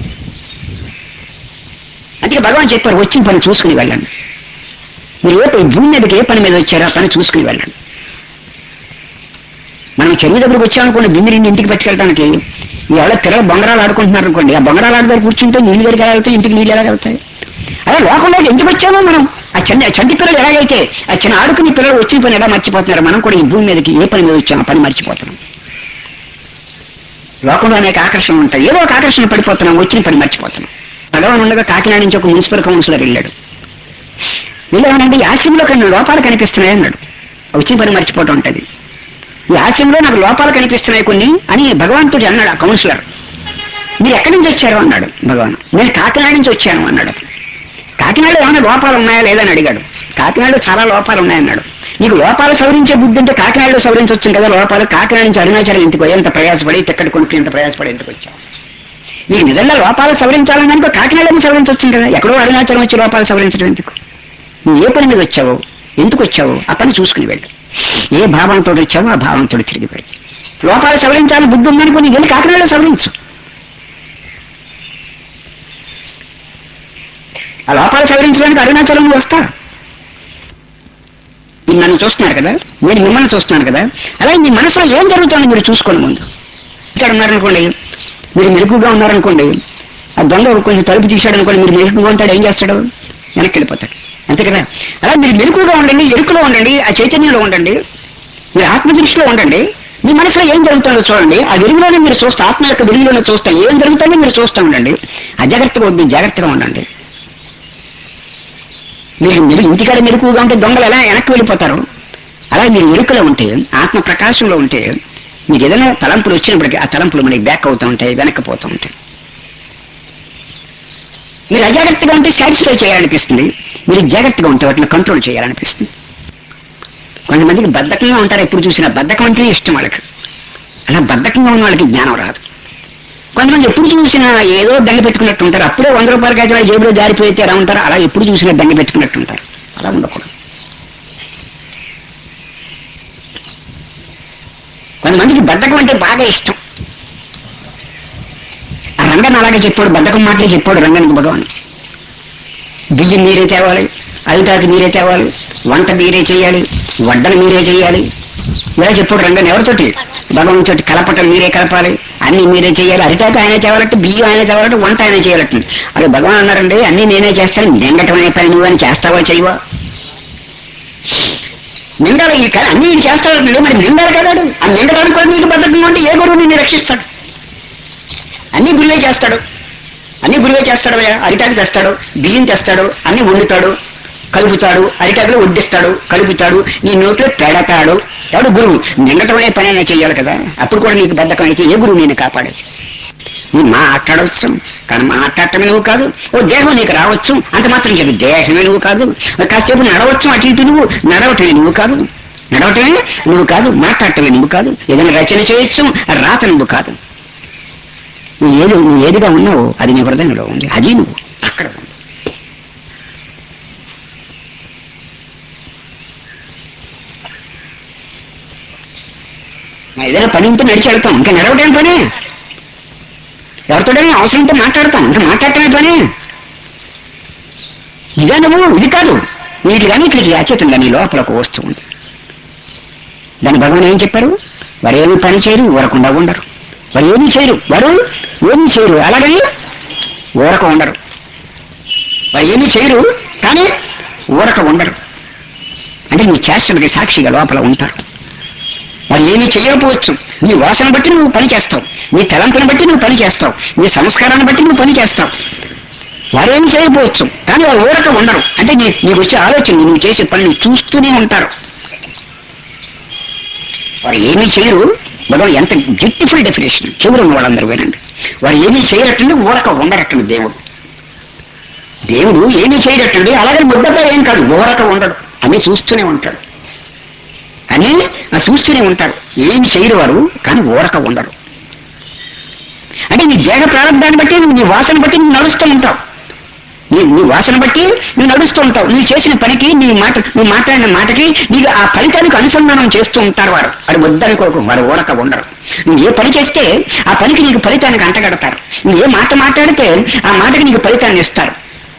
అందుకే భగవాన్ చెప్పారు వచ్చిన పని చూసుకుని వెళ్ళండి మీరు ఏ పని- భూమి మీదకి ఏ పని మీద వచ్చారో ఆ పని చూసుకుని వెళ్ళండి మనం చెరువు దగ్గరకు వచ్చామనుకోండి బింది నిండి ఇంటికి పట్టుకెళ్ళడానికి ఎవరో పిల్లలు బొంగరాలు ఆడుకుంటున్నారు అనుకోండి ఆ బొంగరాలు ఆడదారు కూర్చుంటే నీళ్ళు దగ్గరికి ఎలా వెళ్తాయి ఇంటికి నీళ్ళు ఎలా వెళ్తాయి అలా లోకంలోకి ఎందుకు వచ్చామో మనం ఆ చండి ఆ చంటి పిల్లలు ఎలాగైతే ఆ చిన్న ఆడుకునే పిల్లలు వచ్చిన పని ఎలా మర్చిపోతున్నారు మనం కూడా ఈ భూమి మీదకి ఏ పని మీద వచ్చామో ఆ పని మర్చిపోతున్నాం లోకంలో అనేక ఆకర్షణలు ఉంటాయి ఏదో ఒక ఆకర్షణ పడిపోతున్నాం వచ్చిన పని మర్చిపోతున్నాం భగవాన్ ఉండగా కాకినాడ నుంచి ఒక మున్సిపల్ కౌన్సిలర్ వెళ్ళాడు వెళ్ళామనంటే ఈ ఆశ్రమంలో కొన్ని లోపాలు కనిపిస్తున్నాయి అన్నాడు వచ్చిన పని మర్చిపోవటం ఉంటుంది ఈ ఆశ్రమంలో నాకు లోపాలు కనిపిస్తున్నాయి కొన్ని అని భగవంతుడు అన్నాడు ఆ కౌన్సిలర్ మీరు ఎక్కడి నుంచి వచ్చారు అన్నాడు భగవాన్ నేను కాకినాడ నుంచి వచ్చాను అన్నాడు కాకినాడలో ఏమైనా లోపాలు ఉన్నాయా లేదని అడిగాడు కాకినాడలో చాలా లోపాలు ఉన్నాయన్నాడు నీకు లోపాలు సవరించే బుద్ధి ఉంటే కాకినాడలో సవరించవచ్చు కదా లోపాలు కాకినాడ నుంచి అరుణాచలం ఎందుకు ఎంత ప్రయాసపడి టికెట్ కొనుక్కుని ఎంత ప్రయాసపడి ఎందుకు వచ్చావు నీకు నిజంగా లోపాలు సవరించాలని అనుకో కాకినాడలో సవరించవచ్చు కదా ఎక్కడో అరుణాచలం వచ్చి లోపాలు సవరించడం ఎందుకు నువ్వు ఏ పని మీద వచ్చావో ఎందుకు వచ్చావో ఆ పని చూసుకుని వెళ్ళు ఏ భావంతో వచ్చావో ఆ భావంతో తిరిగి పెడి లోపాలు సవరించాలి బుద్ధి ఉందనుకో నీకు వెళ్ళి కాకినాడలో సవరించు ఆ లోపాలు సవరించడానికి అరుణాచలం నువ్వు వస్తా మీరు నన్ను చూస్తున్నారు కదా నేను మిమ్మల్ని చూస్తున్నాను కదా అలాగే మీ మనసులో ఏం జరుగుతుందో మీరు చూసుకోండి ముందు ఇక్కడ ఉన్నారనుకోండి మీరు మెరుగుగా ఉన్నారనుకోండి ఆ దొంగ కొంచెం తలుపు తీశాడు అనుకోండి మీరు మెరుగుగా ఉంటాడు ఏం చేస్తాడు వెనక్కి వెళ్ళిపోతాడు అంతే కదా అలా మీరు మెరుగుగా ఉండండి ఎరుకులో ఉండండి ఆ చైతన్యంలో ఉండండి మీరు ఆత్మదృష్టిలో ఉండండి మీ మనసులో ఏం జరుగుతుందో చూడండి ఆ వెలుగులోనే మీరు చూస్తే ఆత్మ యొక్క వెలుగులోనే చూస్తాం ఏం జరుగుతుందో మీరు చూస్తూ ఉండండి అజాగ్రత్తగా వద్దు జాగ్రత్తగా ఉండండి మీరు మీరు ఇంటికాడ మెరుకుగా ఉంటే దొంగలు ఎలా వెనక్కి వెళ్ళిపోతారు అలా మీరు ఎరుకలో ఉంటే ఆత్మ ప్రకాశంలో ఉంటే మీకు ఏదైనా తలంపులు వచ్చినప్పటికీ ఆ తలంపులు మనకి బ్యాక్ అవుతూ ఉంటాయి వెనక్కి పోతూ ఉంటాయి మీరు అజాగ్రత్తగా ఉంటే సాటిస్ఫై చేయాలనిపిస్తుంది మీరు జాగ్రత్తగా ఉంటే వాటిని కంట్రోల్ చేయాలనిపిస్తుంది కొంతమందికి బద్ధకంగా ఉంటారు ఎప్పుడు చూసినా బద్ధకం అంటే ఇష్టం వాళ్ళకి అలా బద్ధకంగా ఉన్న వాళ్ళకి జ్ఞానం రాదు కొంతమంది ఎప్పుడు చూసినా ఏదో దండ పెట్టుకున్నట్టు ఉంటారు అప్పుడే వంద రూపాయల కాగితాలు జేబులో జారిపోయితే ఎలా ఉంటారు అలా ఎప్పుడు చూసినా దండ పెట్టుకున్నట్టు ఉంటారు అలా ఉండకూడదు కొంతమందికి బద్ధకం అంటే బాగా ఇష్టం ఆ రంగన్ అలాగే చెప్పాడు బద్ధకం మాటలే చెప్పాడు రంగనికి భగవాన్ బియ్యం మీరే తేవాలి అరిటాకు మీరే తేవాలి వంట మీరే చేయాలి వడ్డలు మీరే చేయాలి ఇలా చెప్పాడు రంగన్ ఎవరితోటి భగవంతుడి కలపటం మీరే కలపాలి అన్ని మీరే చేయాలి అరిటాకు ఆయన తేవాలంటే బియ్యం ఆయన తేవాలంటే వంట ఆయన చేయాలంటే అది భగవాన్ అన్నారండి అన్ని నేనే చేస్తాను నిండటం అనే పని నువ్వు అని చేస్తావా చేయవా నిండాలి ఈ కళ అన్ని ఈయన చేస్తాడు మరి నిండాలి కదా వాడు. ఆ నిండడానికి కూడా నీకు బద్దకంగా ఉంటే ఏ గురువు నిన్ను రక్షిస్తాడు అన్ని గురువే చేస్తాడు అన్ని గురువే చేస్తాడు అయ్యా. అరిటాకు తెస్తాడు బియ్యం తెస్తాడు అన్ని వండుతాడు కలుపుతాడు అరిటాకులో వడ్డిస్తాడు కలుపుతాడు నీ నోట్లో పెడతాడు ఎవడు గురువు నిండటం అనే పని అయినా చెయ్యాలి కదా అప్పుడు కూడా నీకు బద్దకం అయితే ఏ గురువు నేను కాపాడేది నువ్వు మాట్లాడవచ్చు కానీ మాట్లాడటమే నువ్వు కాదు ఓ దేహం నీకు రావచ్చు అంత మాత్రం చెప్పి దేహమే నువ్వు కాదు కాసేపు నడవచ్చు అటు ఇటు నువ్వు నడవటమే నువ్వు కాదు నడవటమే నువ్వు కాదు మాట్లాడటమే నువ్వు కాదు ఏదైనా రచన చేయొచ్చు రాత నువ్వు కాదు నువ్వు ఏది నువ్వు ఏదిగా ఉన్నావో అది నీ హృదయంలో ఉంది అది నువ్వు అక్కడ ఉంది మా ఏదైనా పని ఉంటే నడిచి వెళ్తాం ఇంకా నడవటం పని ఎవరితోడైనా అవసరం ఉంటే మాట్లాడతాం ఇంకా మాట్లాడటమే పని ఇదే నువ్వు ఇది కాదు వీటి కానీ ఇట్లకి అచేతంగా నీ లోపల ఒక వస్తువు ఉంది దాని భగవాన్ ఏం చెప్పారు వారు ఏమి పని చేయరు ఊరకుండా ఉండరు వారు ఏమి చేయరు వారు ఏమి చేయరు అలాగని ఊరక ఉండరు వారు ఏమి చేయరు కానీ ఊరక ఉండరు అంటే నీ చేష్టలకి సాక్షిగా లోపల ఉంటారు వారు ఏమీ చేయకపోవచ్చు నీ వాసన బట్టి నువ్వు పని చేస్తావు నీ తలంపుని బట్టి నువ్వు పని చేస్తావు నీ సంస్కారాన్ని బట్టి నువ్వు పని చేస్తావు వారేం చేయకపోవచ్చు కానీ వారు ఊరక ఉండరు అంటే నీ నీకు వచ్చే ఆలోచన నువ్వు చేసే పనులు చూస్తూనే ఉంటారు వారు ఏమీ చేయరు భగవాన్ ఎంత బ్యూటిఫుల్ డెఫినేషన్ చెవులు ఉన్న వాళ్ళందరూ వినండి వారు ఏమీ చేయరట్టండి ఊరక ఉండరట్టండి దేవుడు దేవుడు ఏమీ చేయరట్టండి అలాగే ముద్దతో ఏం కాదు ఊరక ఉండడు అన్నీ చూస్తూనే ఉంటాడు అన్నీ ఆ చూస్తూనే ఉంటారు ఏమి చేయరు వారు కానీ ఊరక ఉండరు అంటే నీ దేహ ప్రారంభాన్ని బట్టి నువ్వు నీ వాసన బట్టి నువ్వు నడుస్తూ ఉంటావు నీ నీ వాసన బట్టి నువ్వు నడుస్తూ ఉంటావు నువ్వు చేసిన పనికి నీ మాట నువ్వు మాట్లాడిన మాటకి నీకు ఆ ఫలితానికి అనుసంధానం చేస్తూ ఉంటారు వారు వారు వద్దనుకోకు వారు ఊరక ఉండరు నువ్వు ఏ పని చేస్తే ఆ పనికి నీకు ఫలితానికి అంటగడతారు నువ్వు ఏ మాట మాట్లాడితే ఆ మాటకి నీకు ఫలితాన్ని ఇస్తారు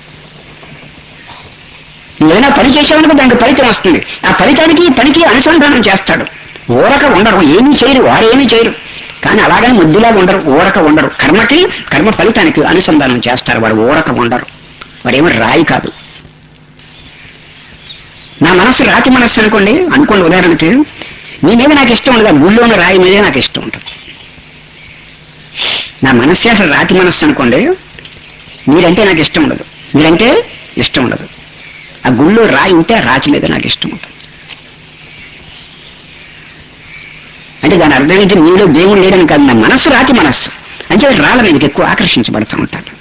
ఏదైనా పని చేసావనుకో దానికి ఫలితం వస్తుంది ఆ ఫలితానికి ఈ పనికి అనుసంధానం చేస్తాడు ఊరక ఉండరు ఏమీ చేయరు వారు ఏమీ చేయరు కానీ అలాగని ముద్దులాగా ఉండరు ఊరక ఉండరు కర్మకి కర్మ ఫలితానికి అనుసంధానం చేస్తారు వారు ఊరక ఉండరు వారేమో రాయి కాదు నా మనస్సు రాతి మనస్సు అనుకోండి అనుకోండి ఉదాహరణకి మీ మీద నాకు ఇష్టం ఉండదు ఆ గుళ్ళో ఉన్న రాయి మీదే నాకు ఇష్టం ఉంటుంది నా మనస్సు అసలు రాతి మనస్సు అనుకోండి మీరంటే నాకు ఇష్టం ఉండదు మీరంటే ఇష్టం ఉండదు ఆ గుళ్ళో రాయి ఉంటే ఆ రాతి మీద నాకు ఇష్టం ఉంటుంది అంటే దాని అర్థం ఏంటి మీలో దేవుడు లేడని కాదు నా మనస్సు రాతి మనస్సు అంటే రాళ్ళ మీదకి ఎక్కువ ఆకర్షించబడుతూ ఉంటాను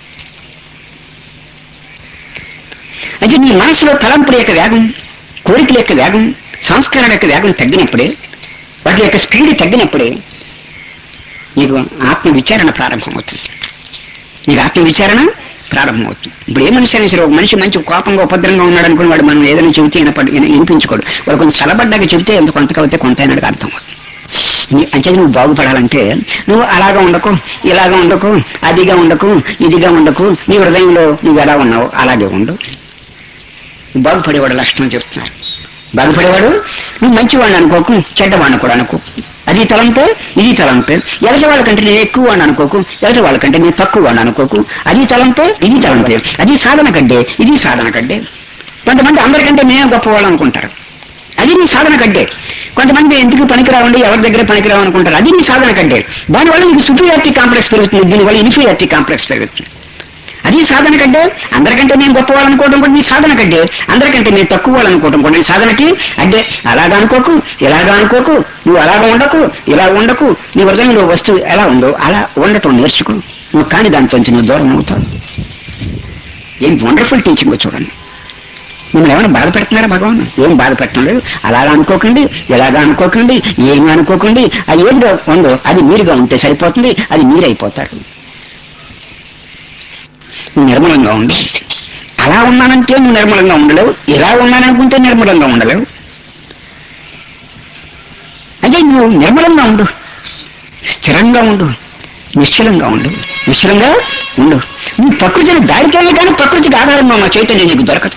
అంటే నీ మనసులో తలంపుల యొక్క వేగం కోరికల యొక్క వేగం సంస్కారాల యొక్క వేగం తగ్గినప్పుడే వాటి యొక్క స్పీడ్ తగ్గినప్పుడే నీకు ఆత్మ విచారణ ప్రారంభమవుతుంది నీకు ఆత్మ విచారణ ప్రారంభమవుతుంది ఇప్పుడు ఏ మనిషి అయినా సరే ఒక మనిషి మంచి కోపంగా ఉపద్రంగా ఉన్నాడు అనుకుని వాడు మనం ఏదైనా చెబితే వినపడి విన- వినిపించుకోడు వాడు కొంచెం చల్లబడ్డాక చెబితే ఎంత కొంత కవితే కొంత అయినట్టు అర్థం అవుతుంది నీ- అంటే నువ్వు బాగుపడాలంటే నువ్వు అలాగా ఉండకు ఇలాగా ఉండకు అదిగా ఉండకు ఇదిగా ఉండకు నీ హృదయంలో నువ్వు ఎలా ఉన్నావు అలాగే ఉండు బాగుపడేవాడు లక్షణం చెప్తున్నారు బాగుపడేవాడు నువ్వు మంచివాడిని అనుకోకు చెడ్డవాడిని కూడా అనుకో అది తలంపే ఇది తలంపే ఎదటి వాళ్ళకంటే నేను ఎక్కువ వాడిని అనుకోకు ఎదటి వాళ్ళకంటే నేను తక్కువ వాడిని అనుకోకు అది తలంపే ఇది తలంపే అది సాధన కంటే ఇది సాధన కంటే కొంతమంది అందరికంటే మేమే గొప్పవాళ్ళు అనుకుంటారు అది నీ సాధన కంటే కొంతమంది ఎందుకు పనికిరావండి ఎవరి దగ్గర పనికిరావు అనుకుంటారు అది నీ సాధన కంటే దానివల్ల నీకు సుపీరియారిటీ కాంప్లెక్స్ పెరుగుతుంది దీనివల్ల ఇన్ఫీరియారిటీ కాంప్లెక్స్ పెరుగుతుంది అది సాధన కంటే అందరికంటే నేను గొప్పవాళ్ళు అనుకోవడం కూడా నీ సాధన కంటే అందరికంటే నేను తక్కువ వాళ్ళు అనుకోవడం కూడా నీ సాధనకి అంటే అలాగా అనుకోకు ఇలాగా అనుకోకు నువ్వు అలాగా ఉండకు ఇలా ఉండకు నీ హృదయంలో వస్తువు ఎలా ఉందో అలా ఉండటం నేర్చుకో నువ్వు కాని దాంట్లోంచి నువ్వు దూరం అవుతావు ఏం వండర్ఫుల్ టీచింగ్ చూడండి మిమ్మల్ని ఏమైనా బాధ పెడుతున్నారా భగవాన్ ఏం బాధ పెట్టడం లేదు అలాగా అనుకోకండి ఇలాగా అనుకోకండి ఏమి అనుకోకండి అది ఏదిగా ఉందో అది మీరుగా ఉంటే సరిపోతుంది అది మీరైపోతారు నువ్వు నిర్మలంగా ఉండు అలా ఉన్నానంటే నువ్వు నిర్మలంగా ఉండలేవు ఇలా ఉన్నాననుకుంటే నిర్మలంగా ఉండలేవు అదే నువ్వు నిర్మలంగా ఉండు స్థిరంగా ఉండు నిశ్చలంగా ఉండు నిశ్చలంగా ఉండు నువ్వు ప్రకృతిని దారికెళ్ళి కానీ ప్రకృతికి ఆధారంగా ఉన్న చైతన్యం నీకు దొరకదు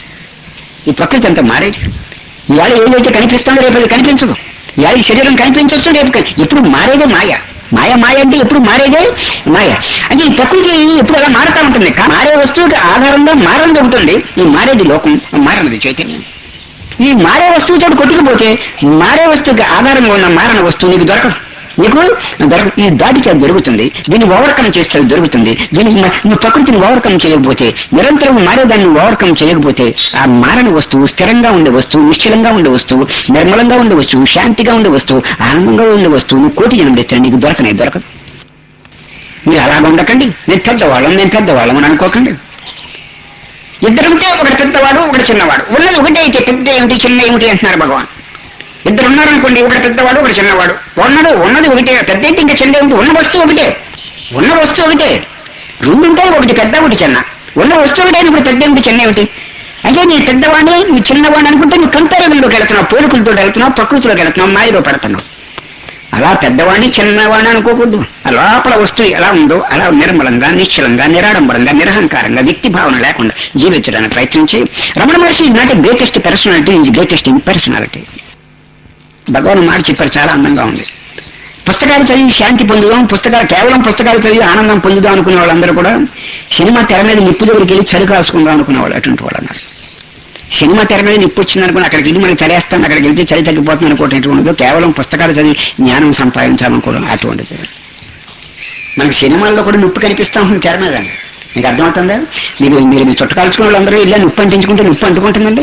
ఈ ప్రకృతి అంతా మారేది ఇవాళ ఏదైతే కనిపిస్తుందో రేపు అది కనిపించదు ఇవాళ ఈ శరీరం కనిపించవచ్చు రేపు కని- ఎప్పుడు మారేదే మాయ మాయ మాయ అంటే ఎప్పుడు మారేదే మాయ అంటే ఈ ప్రకృతి ఎప్పుడు అలా మారుతా ఉంటుంది కా- మారే వస్తువుకి ఆధారంగా మారంది ఉంటుంది ఈ మారేది లోకం మారనది చైతన్యం ఈ మారే వస్తువుతో కొట్టుకుపోతే మారే వస్తువుకి ఆధారంగా ఉన్న మారణ వస్తువు నీకు దొరకదు నీకు దొరక ఈ దాటి చేతి దొరుకుతుంది దీన్ని ఓవర్కమ్ చేస్తే దొరుకుతుంది దీనికి మ- నువ్వు ప్రకృతిని ఓవర్కమ్ చేయకపోతే నిరంతరం మారేదాన్ని ఓవర్కమ్ చేయకపోతే ఆ మారని వస్తువు స్థిరంగా ఉండే వస్తువు నిశ్చలంగా ఉండే వస్తువు నిర్మలంగా ఉండే వస్తువు శాంతిగా ఉండే వస్తువు ఆనందంగా ఉండే వస్తువు నువ్వు కోటి జనం తెచ్చా నీకు దొరకనే దొరకదు మీరు అలాగ ఉండకండి నేను పెద్దవాళ్ళం నేను పెద్దవాళ్ళం అని అనుకోకండి ఇద్దరుంటే ఒకటి పెద్దవాడు ఒకటి చిన్నవాడు ఉన్నది ఒకటే అయితే పెద్ద ఏమిటి చిన్న ఏమిటి అంటున్నారు భగవాన్ ఇద్దరు ఉన్నారనుకోండి ఒకటి పెద్దవాడు ఒకటి చిన్నవాడు ఉన్నది ఉన్నది ఒకటే పెద్ద ఏంటి ఇంకా చిన్న ఏమిటి ఉన్న వస్తువు ఒకటే ఉన్న వస్తువు ఒకటే రెండు ఉంటాయి ఒకటి పెద్ద ఒకటి చిన్న ఉన్న వస్తువు ఒకటే ఇప్పుడు పెద్ద ఏమిటి చిన్న ఏమిటి అంటే నీ పెద్దవాడిని నీ చిన్నవాడిని అనుకుంటే నీ కంపారిజన్లోకి వెళ్తున్నావు పోలికలతో వెళ్తున్నావు ప్రకృతిలోకి వెళ్తున్నావు మాయలో పడుతున్నావు అలా పెద్దవాడిని చిన్నవాడిని అనుకోకూడదు ఆ లోపల వస్తువు ఎలా ఉందో అలా నిర్మలంగా నిశ్చలంగా నిరాడంబరంగా నిరహంకారంగా వ్యక్తి భావన లేకుండా జీవించడానికి ప్రయత్నించి రమణ మహర్షి నాటి greatest personality is greatest personality Bhagavan మాట చెప్పారు చాలా అందంగా ఉంది పుస్తకాలు చదివి శాంతి పొందుదాం పుస్తకాలు కేవలం పుస్తకాలు చదివి ఆనందం పొందుదాం అనుకునే వాళ్ళందరూ కూడా సినిమా తెర మీద నిప్పు దగ్గరికి వెళ్ళి చలి కాసుకుందాం అనుకునే వాళ్ళు అటువంటి వాళ్ళు అన్నారు సినిమా తెర మీద నిప్పు వచ్చింది అనుకుని అక్కడికి వెళ్ళి మనకి చలేస్తాను అక్కడికి వెళ్తే చలి తగ్గిపోతుంది అనుకోవటం కేవలం పుస్తకాలు చదివి జ్ఞానం సంపాదించాలనుకోవడం అటువంటిది మనకి సినిమాల్లో కూడా నిప్పు కనిపిస్తా ఉంటుంది తెర మీద మీకు అర్థమవుతుందా మీరు మీరు మీ చుట్ట కాల్చుకునే వాళ్ళందరూ ఇలా నిప్పు అంటించుకుంటే నిప్పు అంటుకుంటుందండి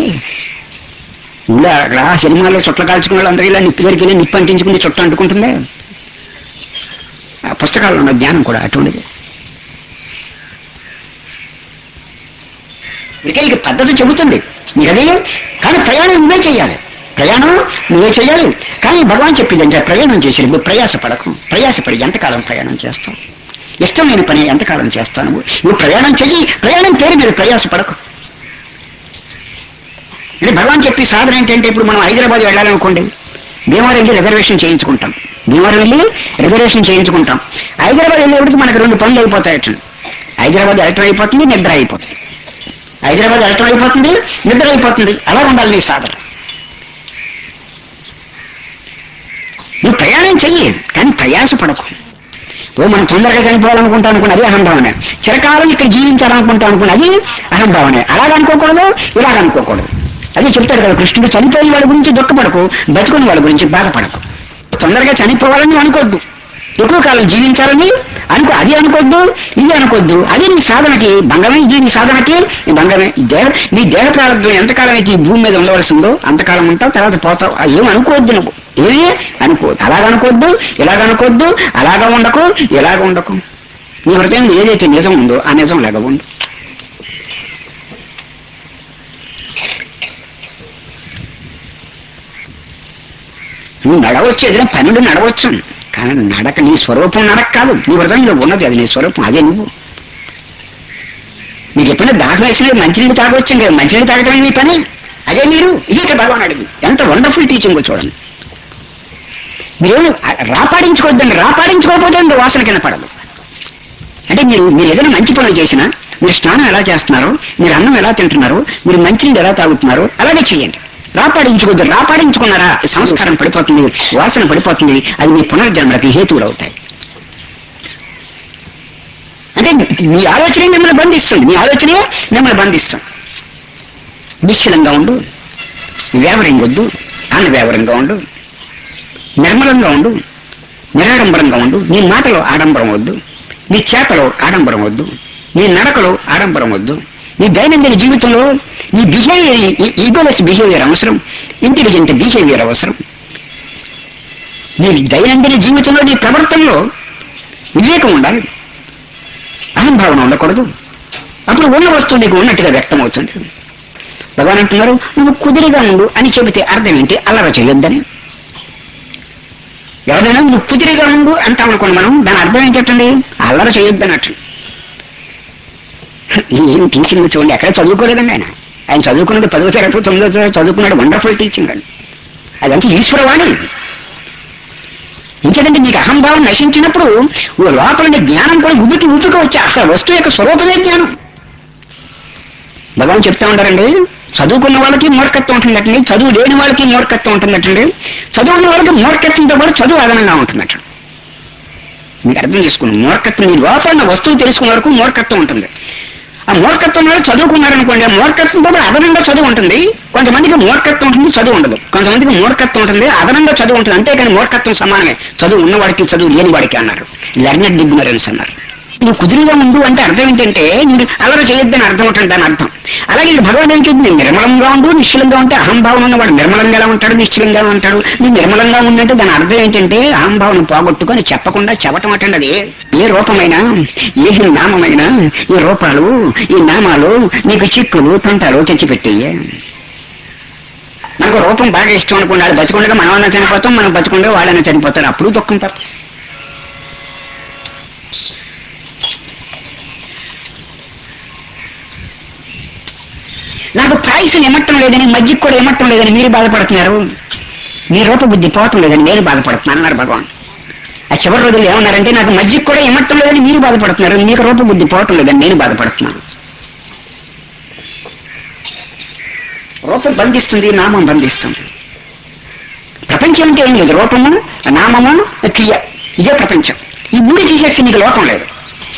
ఇలా అక్కడ ఆ సినిమాల్లో చుట్ల కాల్చుకునే వాళ్ళందరూ ఇలా నిప్పు దగ్గరికి వెళ్ళి నిప్పు అంటించుకుని చుట్ట అంటుకుంటుందే ఆ పుస్తకాల్లో ఉన్న జ్ఞానం కూడా అటువంటిది ఇక పద్ధతి చెబుతుంది మీకు అదే కానీ ప్రయాణం నువ్వే చేయాలి ప్రయాణం నువ్వే చేయాలి కానీ భగవాన్ చెప్పింది అంటే ప్రయాణం చేసేటప్పుడు ప్రయాస పడకు ప్రయాసపడి ఎంతకాలం ప్రయాణం చేస్తావు ఇష్టమైన పని ఎంతకాలం చేస్తావు నువ్వు నువ్వు ప్రయాణం చెయ్యి ప్రయాణం పేరు మీరు ప్రయాస పడకు అంటే భగవాన్ చెప్పి సాధన ఏంటంటే ఇప్పుడు మనం హైదరాబాద్ వెళ్ళాలనుకోండి భీమవరం వెళ్ళి రిజర్వేషన్ చేయించుకుంటాం భీమవరం వెళ్ళి రిజర్వేషన్ చేయించుకుంటాం హైదరాబాద్ వెళ్ళేప్పటికి మనకు రెండు పనులు అయిపోతాయట హైదరాబాద్ ఎలక్ట్రం అయిపోతుంది నిద్ర అయిపోతుంది హైదరాబాద్ ఎలక్ట్రం అయిపోతుంది నిద్ర అయిపోతుంది అలా ఉండాలి నీ సాధన నువ్వు ప్రయాణం చెయ్యి కానీ ప్రయాస పడకు ఓ మనం తొందరగా చనిపోవాలనుకుంటాం అనుకున్న అది అహంభావనే చిరకాలం ఇక్కడ జీవించాలనుకుంటాం అనుకున్న అది అహంభావనే అలాగ అనుకోకూడదు ఇలాగ అనుకోకూడదు అదే చెప్తాడు కదా కృష్ణుడు చనిపోయిన వాళ్ళ గురించి దుఃఖపడకు బతుకుని వాళ్ళ గురించి బాధపడకు తొందరగా చనిపోవాలని అనుకోవద్దు ఎక్కువ కాలం జీవించాలని అనుకో అది అనుకోవద్దు ఇది అనుకోవద్దు అది నీ సాధనకి భంగమే ఇది నీ సాధనకి ఈ భంగమే ఈ దేహ నీ దేహ ప్రారంభం ఎంతకాలం అయితే ఈ భూమి మీద ఉండవలసిందో అంతకాలం ఉంటావు తర్వాత పోతావు అది ఏం అనుకోవద్దు నువ్వు ఏమి అనుకోవద్దు అలాగ అనుకోవద్దు ఇలాగ అనుకోవద్దు అలాగ ఉండకు ఇలాగ ఉండకు నీ హృదయం ఏదైతే నిజం ఉందో ఆ నిజం లాగా ఉండు నువ్వు నడవచ్చు ఏదైనా పనులు నడవచ్చు కానీ నడక నీ స్వరూపం నడక కాదు నీ హృదయంలో ఉన్నది అది నీ స్వరూపం అదే నువ్వు ఎప్పుడైనా దాహం వేసిన మంచినీళ్ళు తాగొచ్చు కదా మంచినీళ్ళు తాగడమే మీ పని అదే మీరు ఇది ఇక్కడ భగవాన్ అడిగింది ఎంత వండర్ఫుల్ టీచింగ్ చూడండి మీరు రాపాడించుకోవద్దండి రాపాడించుకోకపోతే ఇంక వాసన కింద పడదు అంటే మీరు మీరు ఏదైనా మంచి పనులు చేసినా మీరు స్నానం ఎలా చేస్తున్నారు మీరు అన్నం ఎలా తింటున్నారు మీరు మంచినీళ్ళు ఎలా తాగుతున్నారు అలాగే చేయండి రాపాడించుకోవద్దు రాపాడించుకున్నారా సంస్కారం పడిపోతుంది వాసన పడిపోతుంది అది మీ పునర్జన్మలకి హేతువులు అవుతాయి అంటే మీ ఆలోచనే మిమ్మల్ని బంధిస్తుంది మీ ఆలోచనే మిమ్మల్ని బంధిస్తుంది నిశ్చలంగా ఉండు వేవరింగొద్దు అన్న వేవరంగా ఉండు నిర్మలంగా ఉండు నిరాడంబరంగా ఉండు నీ మాటలో ఆడంబరం వద్దు నీ చేతలో ఆడంబరం వద్దు నీ నడకలో ఆడంబరం వద్దు నీ దైనందిన జీవితంలో నీ బిహేవియర్ ఈగోలెస్ బిహేవియర్ అవసరం ఇంటెలిజెంట్ బిహేవియర్ అవసరం నీ దైనందిన జీవితంలో నీ ప్రవర్తనలో వివేకం ఉండాలి అహంభావన ఉండకూడదు అప్పుడు ఉన్న వస్తువు నీకు ఉన్నట్టుగా వ్యక్తం అవుతుంది భగవాన్ అంటున్నారు నువ్వు కుదిరిగా ఉండు అని చెబితే అర్థం ఏంటి అల్లర చేయొద్దని ఎవరైనా నువ్వు కుదిరిగా ఉండు అంటాం అనుకోండి మనం దాని అర్థం ఏం చెప్పండి అల్లర చేయొద్దన్నట్టు ఏం టీచింగ్ చూడండి ఎక్కడ చదువుకోలేదండి ఆయన ఆయన చదువుకున్నది పదో తరగతి తొమ్మిదో తరగతి చదువుకున్నాడు వండర్ఫుల్ టీచింగ్ అండి అదంతా ఈశ్వరవాణి ఇంకేదంటే నీకు అహంభావం నశించినప్పుడు ఓ లోపల జ్ఞానం కూడా ఉబికి ఉబికి వచ్చి అసలు వస్తువు యొక్క స్వరూపమే జ్ఞానం భగవాన్ చెప్తా ఉంటారండి చదువుకున్న వాళ్ళకి మూర్ఖత్వం ఉంటుందటండి చదువు లేని వాళ్ళకి మూర్ఖత్వం ఉంటుందటండి చదువుకున్న వాళ్ళకి మూర్ఖత్వంతో కూడా చదువు అదనంగా ఉంటుందట మీకు అర్థం చేసుకోండి మూర్ఖత్వం మీ లోపల ఉన్న వస్తువు తెలుసుకున్న వరకు మూర్ఖత్వం ఉంటుంది ఆ మూర్ఖత్వం వాళ్ళు చదువుకున్నారనుకోండి ఆ మూర్ఖత్వంతో కూడా అదనంగా చదువు ఉంటుంది కొంతమందికి మూర్ఖత్వం ఉంటుంది చదువు ఉండదు కొంతమందికి మూర్ఖత్వం ఉంటుంది అదనంగా చదువు ఉంటుంది అంతేకాని మూర్ఖత్వం సమానమే చదువు ఉన్నవాడికి చదువు లేని వాడికి అన్నారు లెర్నెడ్ డిగ్నరెన్స్ అన్నారు నువ్వు కుదురుగా ఉండు అంటే అర్థం ఏంటంటే నువ్వు అలర చేయొద్దని అర్థం ఉంటుంది దాని అర్థం అలాగే ఇక్కడ భగవాన్ ఏం చెప్పింది నిర్మలంగా ఉండు నిశ్చలంగా ఉంటే అహంభావం ఉన్నవాడు నిర్మలంగా ఎలా ఉంటాడు నిశ్చలంగా ఉంటాడు నువ్వు నిర్మలంగా ఉందంటే దాని అర్థం ఏంటంటే అహంభావం పోగొట్టుకొని చెప్పకుండా చెప్పటం అటండి అది ఏ రూపమైనా ఏ నామమైనా ఈ రూపాలు ఈ నామాలు నీకు చిక్కులు తంటాలు తెచ్చిపెట్టేయే మనకు రూపం బాగా ఇష్టం అనుకోండి అది బతుకుండగా మనమన్నా చనిపోతాం మనం బతుకుండగా వాళ్ళైనా చనిపోతారు అప్పుడు దుఃఖం తప్ప నాకు పాయసం ఎమ్మట్టం లేదని మజ్జిగ కూడా ఎమ్మట్టం లేదని మీరు బాధపడుతున్నారు మీ రూపబుద్ధి పోవటం లేదని నేను బాధపడుతున్నాను అన్నారు భగవాన్ ఆ చివరి రోజులు ఏమన్నారంటే నాకు మజ్జిగ కూడా ఎమ్మట్టం లేదని మీరు బాధపడుతున్నారు మీకు రూపబుద్ధి పోవటం లేదని నేను బాధపడుతున్నాను రూపం బంధిస్తుంది నామం బంధిస్తుంది ప్రపంచం అంటే ఏం లేదు రూపము నామము క్రియ ఇదే ప్రపంచం ఈ మూడు తీసేస్తే నీకు లోకం లేదు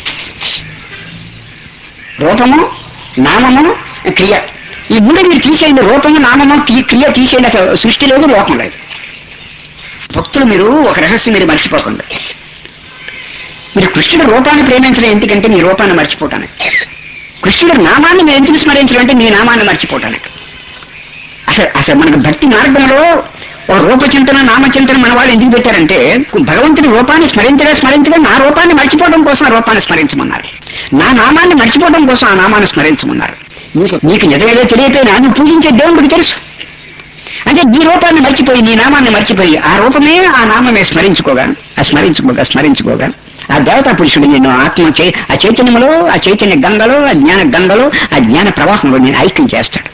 రూపము నామము క్రియ ఈ మూడు మీరు తీసేయండి రూపము నామము క్రి- క్రియ తీసేయండి అసలు సృష్టి లేదు లోకం లేదు భక్తులు మీరు ఒక రహస్యం మీరు మర్చిపోకండి మీరు కృష్ణుడు రూపాన్ని ప్రేమించడం ఎందుకంటే మీ రూపాన్ని మర్చిపోవటానికి కృష్ణుడు నామాన్ని మీరు ఎందుకు స్మరించడం అంటే మీ నామాన్ని మర్చిపోవటానికి అసలు అసలు మనకు భక్తి మార్గంలో ఒక రూపచింతన నామచింతన మన వాళ్ళు ఎందుకు పెట్టారంటే భగవంతుడి రూపాన్ని స్మరించగా స్మరించగా నా రూపాన్ని మర్చిపోవడం కోసం ఆ రూపాన్ని స్మరించమన్నారు నా నామాన్ని మర్చిపోవడం కోసం ఆ నామాన్ని స్మరించమన్నారు నీకు నీకు నిజమేదో తెలియపోయినా నువ్వు పూజించే దేవుడికి తెలుసు అంటే నీ రూపాన్ని మర్చిపోయి నీ నామాన్ని మర్చిపోయి ఆ రూపమే ఆ నామమే స్మరించుకోగా ఆ స్మరించుకోగా స్మరించుకోగా ఆ దేవతా పురుషుడు నిన్ను ఆత్మ చే ఆ చైతన్యంలో ఆ చైతన్య గంగలో ఆ జ్ఞాన గంగలో ఆ జ్ఞాన ప్రవాసంలో నేను ఐక్యం చేస్తాడు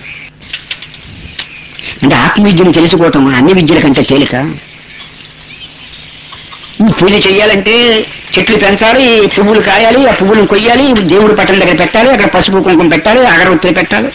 అంటే ఆత్మ విద్యను తెలుసుకోవటం అన్ని విద్యల కంటే తేలిక ఈ పూజ చెయ్యాలంటే చెట్లు పెంచాలి పువ్వులు కాయాలి ఆ పువ్వులను కొయ్యాలి దేవుడి పట్టం దగ్గర పెట్టాలి అక్కడ పసుపు కుంకుమ పెట్టాలి అగరవత్తులు పెట్టాలి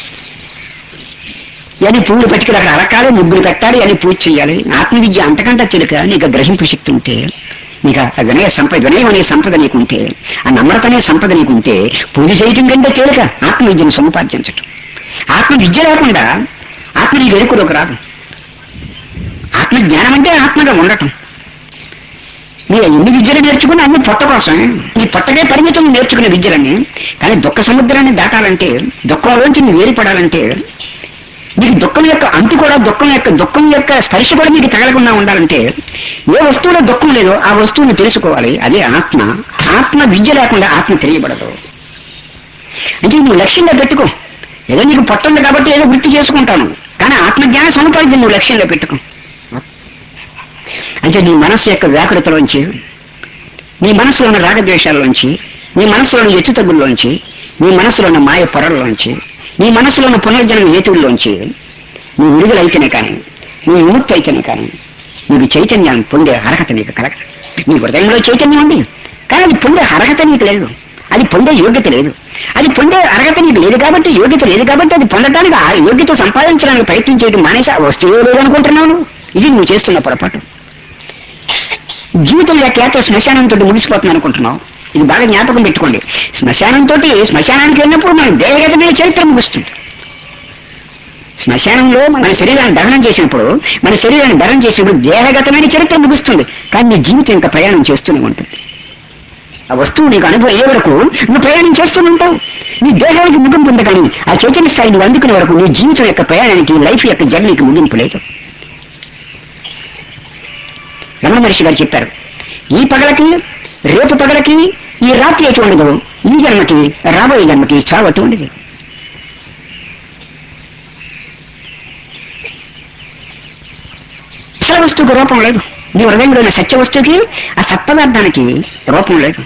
అని పువ్వులు పట్టుకుని అక్కడ అరకాలి ముగ్గులు పెట్టాలి అని పూజ చేయాలి ఆత్మ విద్య అంతకంటే తేలిక నీకు ఆ గ్రహింపు శక్తి ఉంటే నీకు ఆ వినయ సంపద వినయం అనే సంపద నీకుంటే ఆ నమ్రత అనే సంపద నీకుంటే పూజ చేయటం కంటే తేలిక ఆత్మ విద్యను సముపార్జించటం ఆత్మ విద్య లేకుండా ఆత్మ నీ వెనుకలోకి రాదు ఆత్మ జ్ఞానం అంటే ఆత్మగా ఉండటం మీరు ఎన్ని విద్యలు నేర్చుకుని అన్ని పొట్ట కోసమే నీ పొట్టకే పరిమితం నేర్చుకునే విద్యలన్నీ కానీ దుఃఖ సముద్రాన్ని దాటాలంటే దుఃఖంలోంచి నువ్వు వేరుపడాలంటే నీకు దుఃఖం యొక్క అంతు కూడా దుఃఖం యొక్క దుఃఖం యొక్క స్పర్శ కూడా నీకు తగలకుండా ఉండాలంటే ఏ వస్తువులో దుఃఖం లేదో ఆ వస్తువుని తెలుసుకోవాలి అదే ఆత్మ ఆత్మ విద్య లేకుండా ఆత్మ తెలియబడదు అంటే నువ్వు లక్ష్యంగా పెట్టుకో ఏదో నీకు పొట్టుంది కాబట్టి ఏదో వృత్తి చేసుకుంటాను కానీ ఆత్మజ్ఞాన సముపార్జన నువ్వు లక్ష్యంగా పెట్టుకో అంటే నీ మనస్సు యొక్క వ్యాకులతలోంచి నీ మనసులోని రాగద్వేషాల్లోంచి నీ మనసులోని ఎచ్చు తగ్గుల్లోంచి నీ మనసులో ఉన్న మాయ పొరల్లోంచి నీ మనసులో ఉన్న పునర్జన్మ హేతువుల్లోంచి నువ్వు విడుదలైతేనే కానీ నువ్వు విముక్తి అయితేనే కానీ నీకు చైతన్యాన్ని పొందే అర్హత నీకు కలగ నీ హృదయంలో చైతన్యం ఉంది కానీ అది పొందే అర్హత నీకు లేదు అది పొందే యోగ్యత లేదు అది పొందే అర్హత నీకు లేదు కాబట్టి యోగ్యత లేదు కాబట్టి అది పొందడానికి ఆ యోగ్యత సంపాదించడానికి ప్రయత్నం చేయడం మానేసి ఆ వస్తువు లేదనుకుంటున్నావు నువ్వు. ఇది నువ్వు చేస్తున్న పొరపాటు జీవితం లేకపోతే శ్మశానంతో ముగిసిపోతుంది అనుకుంటున్నావు ఇది బాగా జ్ఞాపకం పెట్టుకోండి శ్మశానంతో శ్మశానానికి వెళ్ళినప్పుడు మన దేహగతమైన చరిత్ర ముగుస్తుంది శ్మశానంలో మన శరీరాన్ని దహనం చేసినప్పుడు మన శరీరాన్ని దహనం చేసినప్పుడు దేహగతమైన చరిత్ర ముగుస్తుంది కానీ నీ జీవితం ఇంకా ప్రయాణం చేస్తూనే ఉంటుంది ఆ వస్తువు నీకు అనుభవం అయ్యే వరకు నువ్వు ప్రయాణం చేస్తూనే ఉంటావు నీ దేహానికి ముగింపు ఉంది కానీ ఆ చైతన్య స్థాయి నువ్వు అందుకునే వరకు నీ జీవితం యొక్క ప్రయాణానికి లైఫ్ యొక్క జర్నీకి ముగింపు లేదు రమణ మహర్షి గారు చెప్పారు ఈ పగలకి రేపు పగలకి ఈ రాత్రి ఎటు ఉండదు ఈ జన్మకి రాబోయే జన్మకి చావు అటు ఉండదు అసలు వస్తువుకి రూపం లేదు నీ హృదయంలో ఉన్న సత్య వస్తువుకి ఆ సత్పదార్థానికి రూపం లేదు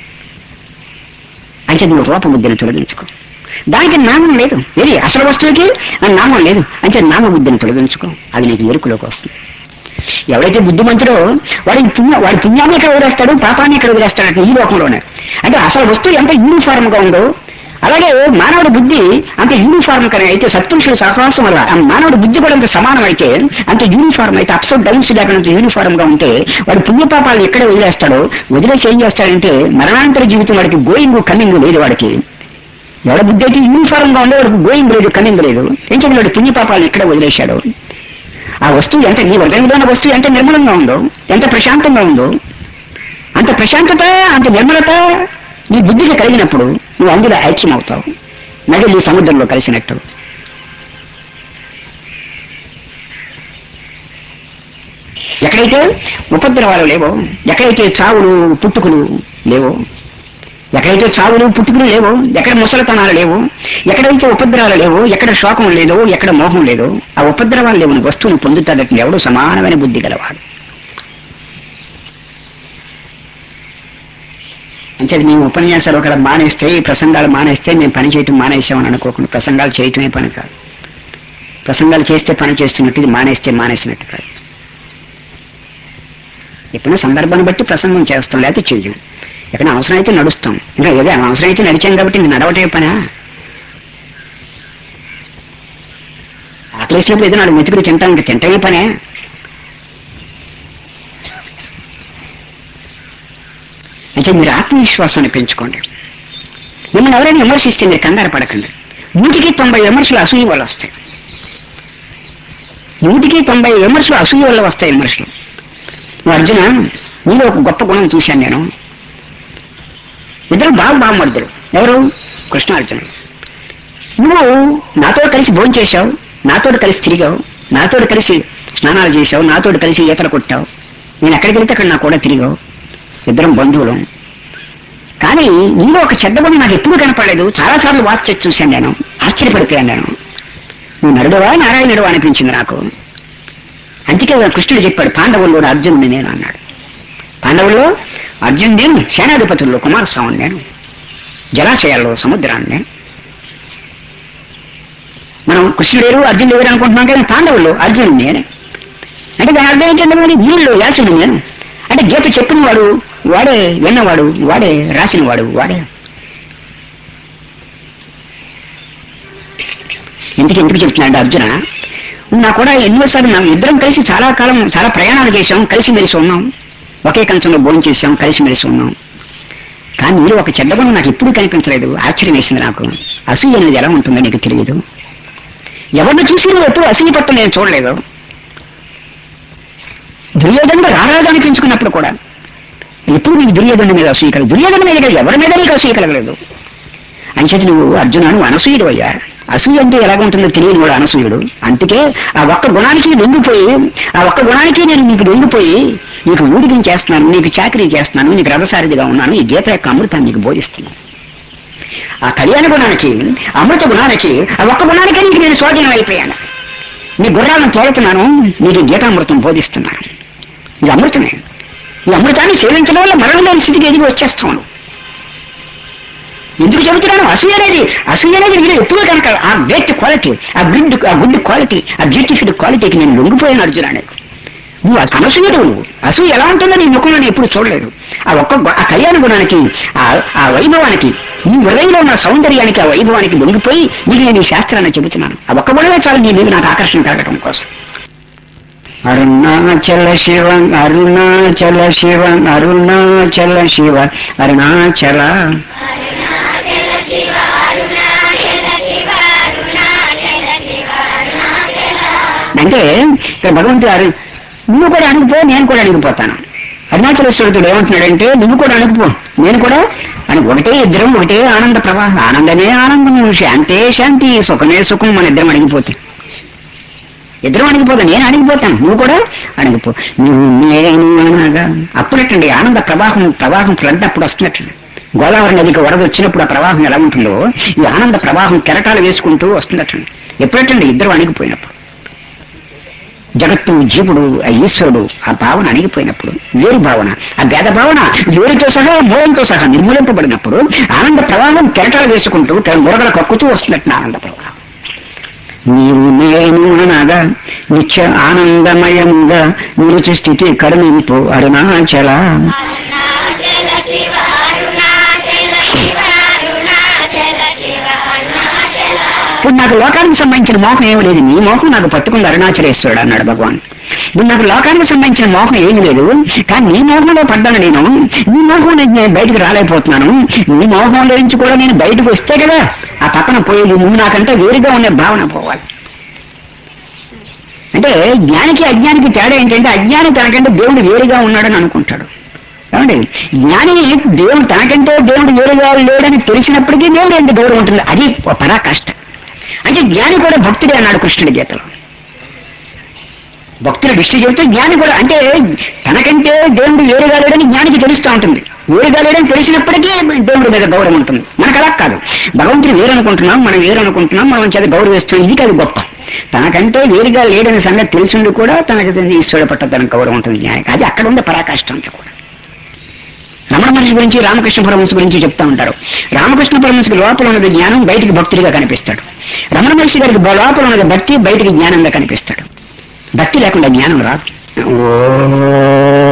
అంటే నువ్వు రూపబుద్ధిని తొలగించుకో దానికి నామం లేదు ఏది అసలు వస్తువుకి ఆ నామం లేదు అంటే నామబుద్ధిని తొలగించుకో అది నీకు ఎరుకులోకి వస్తుంది ఎవరైతే బుద్ధిమంతుడో వాడి పుణ్య వాడి పుణ్యాన్ని ఇక్కడ వదిలేస్తాడు పాపాన్ని ఇక్కడ వదిలేస్తాడు అంటే ఈ లోకంలోనే అంటే అసలు వస్తువు ఎంత యూనిఫార్మ్ గా ఉందో అలాగే మానవుడి బుద్ధి అంత యూనిఫార్మ్ కానీ అయితే సత్పురుషుల సహవాసం వల్ల ఆ మానవుడి బుద్ధి కూడా అంత సమానం అయితే అంత యూనిఫార్మ్ అయితే అప్స్ డౌన్స్ లేకుండా యూనిఫార్మ్ గా ఉంటే వాడు పుణ్యపాపాలను ఎక్కడ వదిలేస్తాడో వదిలేసి ఏం చేస్తాడంటే మరణాంతర జీవితం వాడికి గోయింగ్ కమింగ్ లేదు వాడికి ఎవడ బుద్ధి అయితే యూనిఫార్మ్ గా ఉండే వాడికి గోయింగ్ లేదు కమింగ్ లేదు ఏం చెప్పిన వాడి పుణ్యపాపాలను ఎక్కడ వదిలేశాడు ఆ వస్తువు ఎంత నీ హృదయంలో ఉన్న వస్తువు ఎంత నిర్మలంగా ఉందో ఎంత ప్రశాంతంగా ఉందో అంత ప్రశాంతత అంత నిర్మలత నీ బుద్ధికి కలిగినప్పుడు నువ్వు అందులో ఐక్యం అవుతావు నది నీ సముద్రంలో కలిసినట్టు ఎక్కడైతే ఉపద్రవాలు లేవో ఎక్కడైతే చావులు పుట్టుకులు లేవో ఎక్కడైతే చావులు పుట్టుకులు లేవో ఎక్కడ ముసలితనాలు లేవు ఎక్కడైతే ఉపద్రవాలు లేవో ఎక్కడ శోకం లేదో ఎక్కడ మోహం లేదో ఆ ఉపద్రవాలు లేవని వస్తువుని పొందుతాడట ఎవడు సమానమైన బుద్ధి గలవాడు అంటే మేము ఉపన్యాసాలు ఒకవేళ మానేస్తే ఈ ప్రసంగాలు మానేస్తే మేము పని చేయటం మానేసామని అనుకోకుండా ప్రసంగాలు చేయటమే పని కాదు ప్రసంగాలు చేస్తే పని చేస్తున్నట్టు ఇది మానేస్తే మానేసినట్టు కాదు ఎప్పుడైనా సందర్భాన్ని బట్టి ప్రసంగం చేస్తాం లేకపోతే చెయ్యం ఎక్కడ అవసరమైతే నడుస్తాం ఇంకా ఏదో అవసరమైతే నడిచాం కాబట్టి ఇంక నడవటే పనా ఆకలేసినప్పుడు ఏదో నాలుగు మెతుకులు తింటాం ఇంకా తింటమే పనే అయితే మీరు ఆత్మవిశ్వాసాన్ని పెంచుకోండి మిమ్మల్ని ఎవరైనా విమర్శిస్తే మీరు కంగారు పడకండి నూటికి తొంభై విమర్శలు అసూయ వల్ల వస్తాయి నూటికి తొంభై విమర్శలు అసూయ వల్ల వస్తాయి విమర్శలు నువ్వు అర్జున నీలో ఒక గొప్ప గుణం చూశాను నేను ఇద్దరు బాగా బాగుమడుతురు ఎవరు కృష్ణార్జునుడు నువ్వు నాతో కలిసి భోజనం చేశావు నాతో కలిసి తిరిగావు నాతో కలిసి స్నానాలు చేశావు నాతో కలిసి ఈతలు కొట్టావు నేను ఎక్కడికి వెళ్తే అక్కడ నా కూడా తిరిగావు ఇద్దరం బంధువులం కానీ నీలో ఒక చెడ్డ గుణం నాకు ఎప్పుడూ కనపడలేదు చాలాసార్లు వాచ్ చేసి చూశాను నేను ఆశ్చర్యపడిపోయాను నేను నువ్వు నరుడువా నారాయణుడు అనిపించింది నాకు అందుకే కృష్ణుడు చెప్పాడు పాండవుల్లో అర్జునుడు నేను అన్నాడు పాండవుల్లో అర్జున్ నేను సేనాధిపతుల్లో కుమారస్వామిని నేను జలాశయాల్లో సముద్రాన్ని నేను మనం కృష్ణుడు లేరు అర్జునుడు లేరు అనుకుంటున్నాం కానీ పాండవుల్లో అర్జునుడు నేనే అంటే దాని అర్థం ఏంటంటే మరి వీళ్ళు యాసుడు నేను అంటే గీత చెప్పిన వాడు వాడే విన్నవాడు వాడే రాసినవాడు వాడే ఇంటికి ఎందుకు చెప్తున్నాడు అర్జున నా కూడా ఎన్నోసార్లు మేము ఇద్దరం కలిసి చాలా కాలం చాలా ప్రయాణాలు చేశాం కలిసి మెలిసి ఉన్నాం ఒకే కంచంలో భోజనం చేశాం కలిసి మెలిసి ఉన్నాం కానీ మీరు ఒక చెడ్డ గుణం నాకు ఎప్పుడూ కనిపించలేదు ఆశ్చర్యం వేసింది నాకు అసూయ అనేది ఎలా ఉంటుందో నీకు తెలియదు ఎవరిని చూసి నువ్వు ఎప్పుడు అసూయ పట్టం నేను చూడలేదు దుర్యోధనుడు రారాజు అనిపించుకున్నప్పుడు కూడా ఎప్పుడు నీకు దుర్యోధను మీద అసూయ కలగదు దుర్యోధను మీద కాదు, ఎవరి మీద నీకు అసూయ కలగలేదు అంచేది నువ్వు అర్జున నువ్వు అనసూయుడు అయ్యా అసూయ అంటే ఎలాగ ఉంటుందో తెలియని వాడు అనసూయుడు అందుకే ఆ ఒక్క గుణానికి లొంగిపోయి ఆ ఒక్క గుణానికి నేను నీకు లొంగిపోయి నీకు ఊడికం చేస్తున్నాను నీకు చాకరీ చేస్తున్నాను నీకు రథసారిదిగా ఉన్నాను ఈ గీత యొక్క అమృతాన్ని నీకు బోధిస్తున్నాను ఆ కళ్యాణ గుణానికి అమృత గుణానికి ఆ ఒక్క గుణానికే నీకు నేను స్వాధీనం అయిపోయాను నీ గుర్రాలను తోలుతున్నాను నీకు ఈ గీతామృతం బోధిస్తున్నాను ఇది అమృతమే ఈ అమృతాన్ని సేవించడం వల్ల మరణం లేని స్థితికి ఎదిగి వచ్చేస్తాను ఎందుకు చెబుతున్నాను అసూయ అనేది అసూయ అనేది నేను ఎప్పుడూ కనుక ఆ గ్రేట్ క్వాలిటీ ఆ గుడ్ ఆ గుడ్ క్వాలిటీ ఆ బ్యూటిఫుల్ క్వాలిటీకి నేను లొంగిపోయాను అర్జున అనేది నువ్వు అనసూయడు నువ్వు అసూయ ఎలా ఉంటుందో నీ ముఖంలో నేను ఎప్పుడు చూడలేదు ఆ ఒక్క గు- ఆ కళ్యాణ గుణానికి ఆ ఆ వైభవానికి నీ హృదయంలో ఉన్న సౌందర్యానికి ఆ వైభవానికి లొంగిపోయి నీకు నేను ఈ శాస్త్రాన్ని చెబుతున్నాను ఆ ఒక్క గుణమే చాలు నీ మీద నాకు ఆకర్షణ కలగటం కోసం అరుణాచల శివ అరుణాచల శివ అరుణాచల శివ అరుణాచల అంటే ఇక్కడ భగవంతుడు అరు- నువ్వు కూడా అణిగిపో నేను కూడా అణిగిపోతాను అరుణాచలేశ్వరుడు ఏమంటున్నాడంటే నువ్వు కూడా అణిగిపో నేను కూడా అని ఒకటే ఇద్దరం ఒకటే ఆనంద ప్రవాహం ఆనందమే ఆనందం శాంతే శాంతి సుఖమే సుఖం మన ఇద్దరం అణిగిపోతే ఇద్దరం అణిగిపోతాను నేను అణిగిపోతాను నువ్వు కూడా అణిగిపో నువ్వు నేను అనగా అప్పుడటండి ఆనంద ప్రవాహం ప్రవాహం ఫ్లడ్ అప్పుడు వస్తున్నట్టండి గోదావరి నదికి వరద వచ్చినప్పుడు ఆ ప్రవాహం ఎలా ఉంటుందో ఈ ఆనంద ప్రవాహం కెరటాలు వేసుకుంటూ వస్తున్నట్టండి ఎప్పుడటండి ఇద్దరు అణిగిపోయినప్పుడు జగత్తు జీవుడు ఆ ఈశ్వరుడు ఆ భావన అణిగిపోయినప్పుడు వేరు భావన ఆ భేద భావన వేరుతో సహా మూలంతో సహా నిర్మూలింపబడినప్పుడు ఆనంద ప్రవాహం కెరటాలు వేసుకుంటూ తన బురగల కక్కుతూ వస్తున్నట్టు ఆనంద ప్రవాహం నీవు నేను అనగా నిత్య ఆనందమయముగా నిరుచి స్థితి కరుణింపు అరుణాచల అరుణాచల శివ అరుణాచల శివ అరుణాచల శివ అరుణాచల ఇప్పుడు నాకు లోకానికి సంబంధించిన మోహం ఏమి లేదు నీ మోహం నాకు పట్టుకుంది అరుణాచలేశ్వరుడు అన్నాడు భగవాన్ ఇప్పుడు నాకు లోకానికి సంబంధించిన మోహం ఏమి లేదు కానీ నీ మోహంలో పడ్డాను నేను నీ మోహం నుంచి నేను బయటకు రాలేకపోతున్నాను నీ మోహంలో నుంచి కూడా నేను బయటకు వస్తే కదా ఆ పక్కన పోయేది నువ్వు నాకంటే వేరుగా ఉండే భావన పోవాలి అంటే జ్ఞానికి అజ్ఞానికి తేడా ఏంటంటే అజ్ఞాని తనకంటే దేవుడు వేరుగా ఉన్నాడని అనుకుంటాడు ఏమండి జ్ఞాని దేవుడు తనకంటే దేవుడు వేరుగా లేడని తెలిసినప్పటికీ దేవుడు ఎంత గౌరవం ఉంటుంది అది పరాకాష్ట అంటే జ్ఞాని కూడా భక్తుడే అన్నాడు కృష్ణుడి గీతలో భక్తుడు దృష్టి చెబితే జ్ఞాని కూడా అంటే తనకంటే దేవుడు వేరుగా లేడని జ్ఞానికి తెలుస్తూ ఉంటుంది వేరుగా లేడని తెలిసినప్పటికీ దేవుడి మీద గౌరవం ఉంటుంది మనకు అలా కాదు భగవంతుడు వేరు అనుకుంటున్నాం మనం వేరు అనుకుంటున్నాం మనం చేత గౌరవిస్తున్నాం ఇది కాదు గొప్ప తనకంటే వేరుగా లేడని సంగతి తెలిసింది కూడా తనకి ఈశ్వరుడు పట్ల తనకు గౌరవం ఉంటుంది జ్ఞానికి అది అక్కడ ఉండే పరాకాష్టం అంతా కూడా రమణ మహర్షి గురించి రామకృష్ణ పరమహంస గురించి చెప్తా ఉంటారు రామకృష్ణ పరమహంసకి లోపల ఉన్నది జ్ఞానం బయటికి భక్తుడిగా కనిపిస్తాడు రమణ మహర్షి గారికి బ- లోపల ఉన్నది భక్తి బయటికి జ్ఞానంగా కనిపిస్తాడు భక్తి లేకుండా జ్ఞానం రాదు ఓ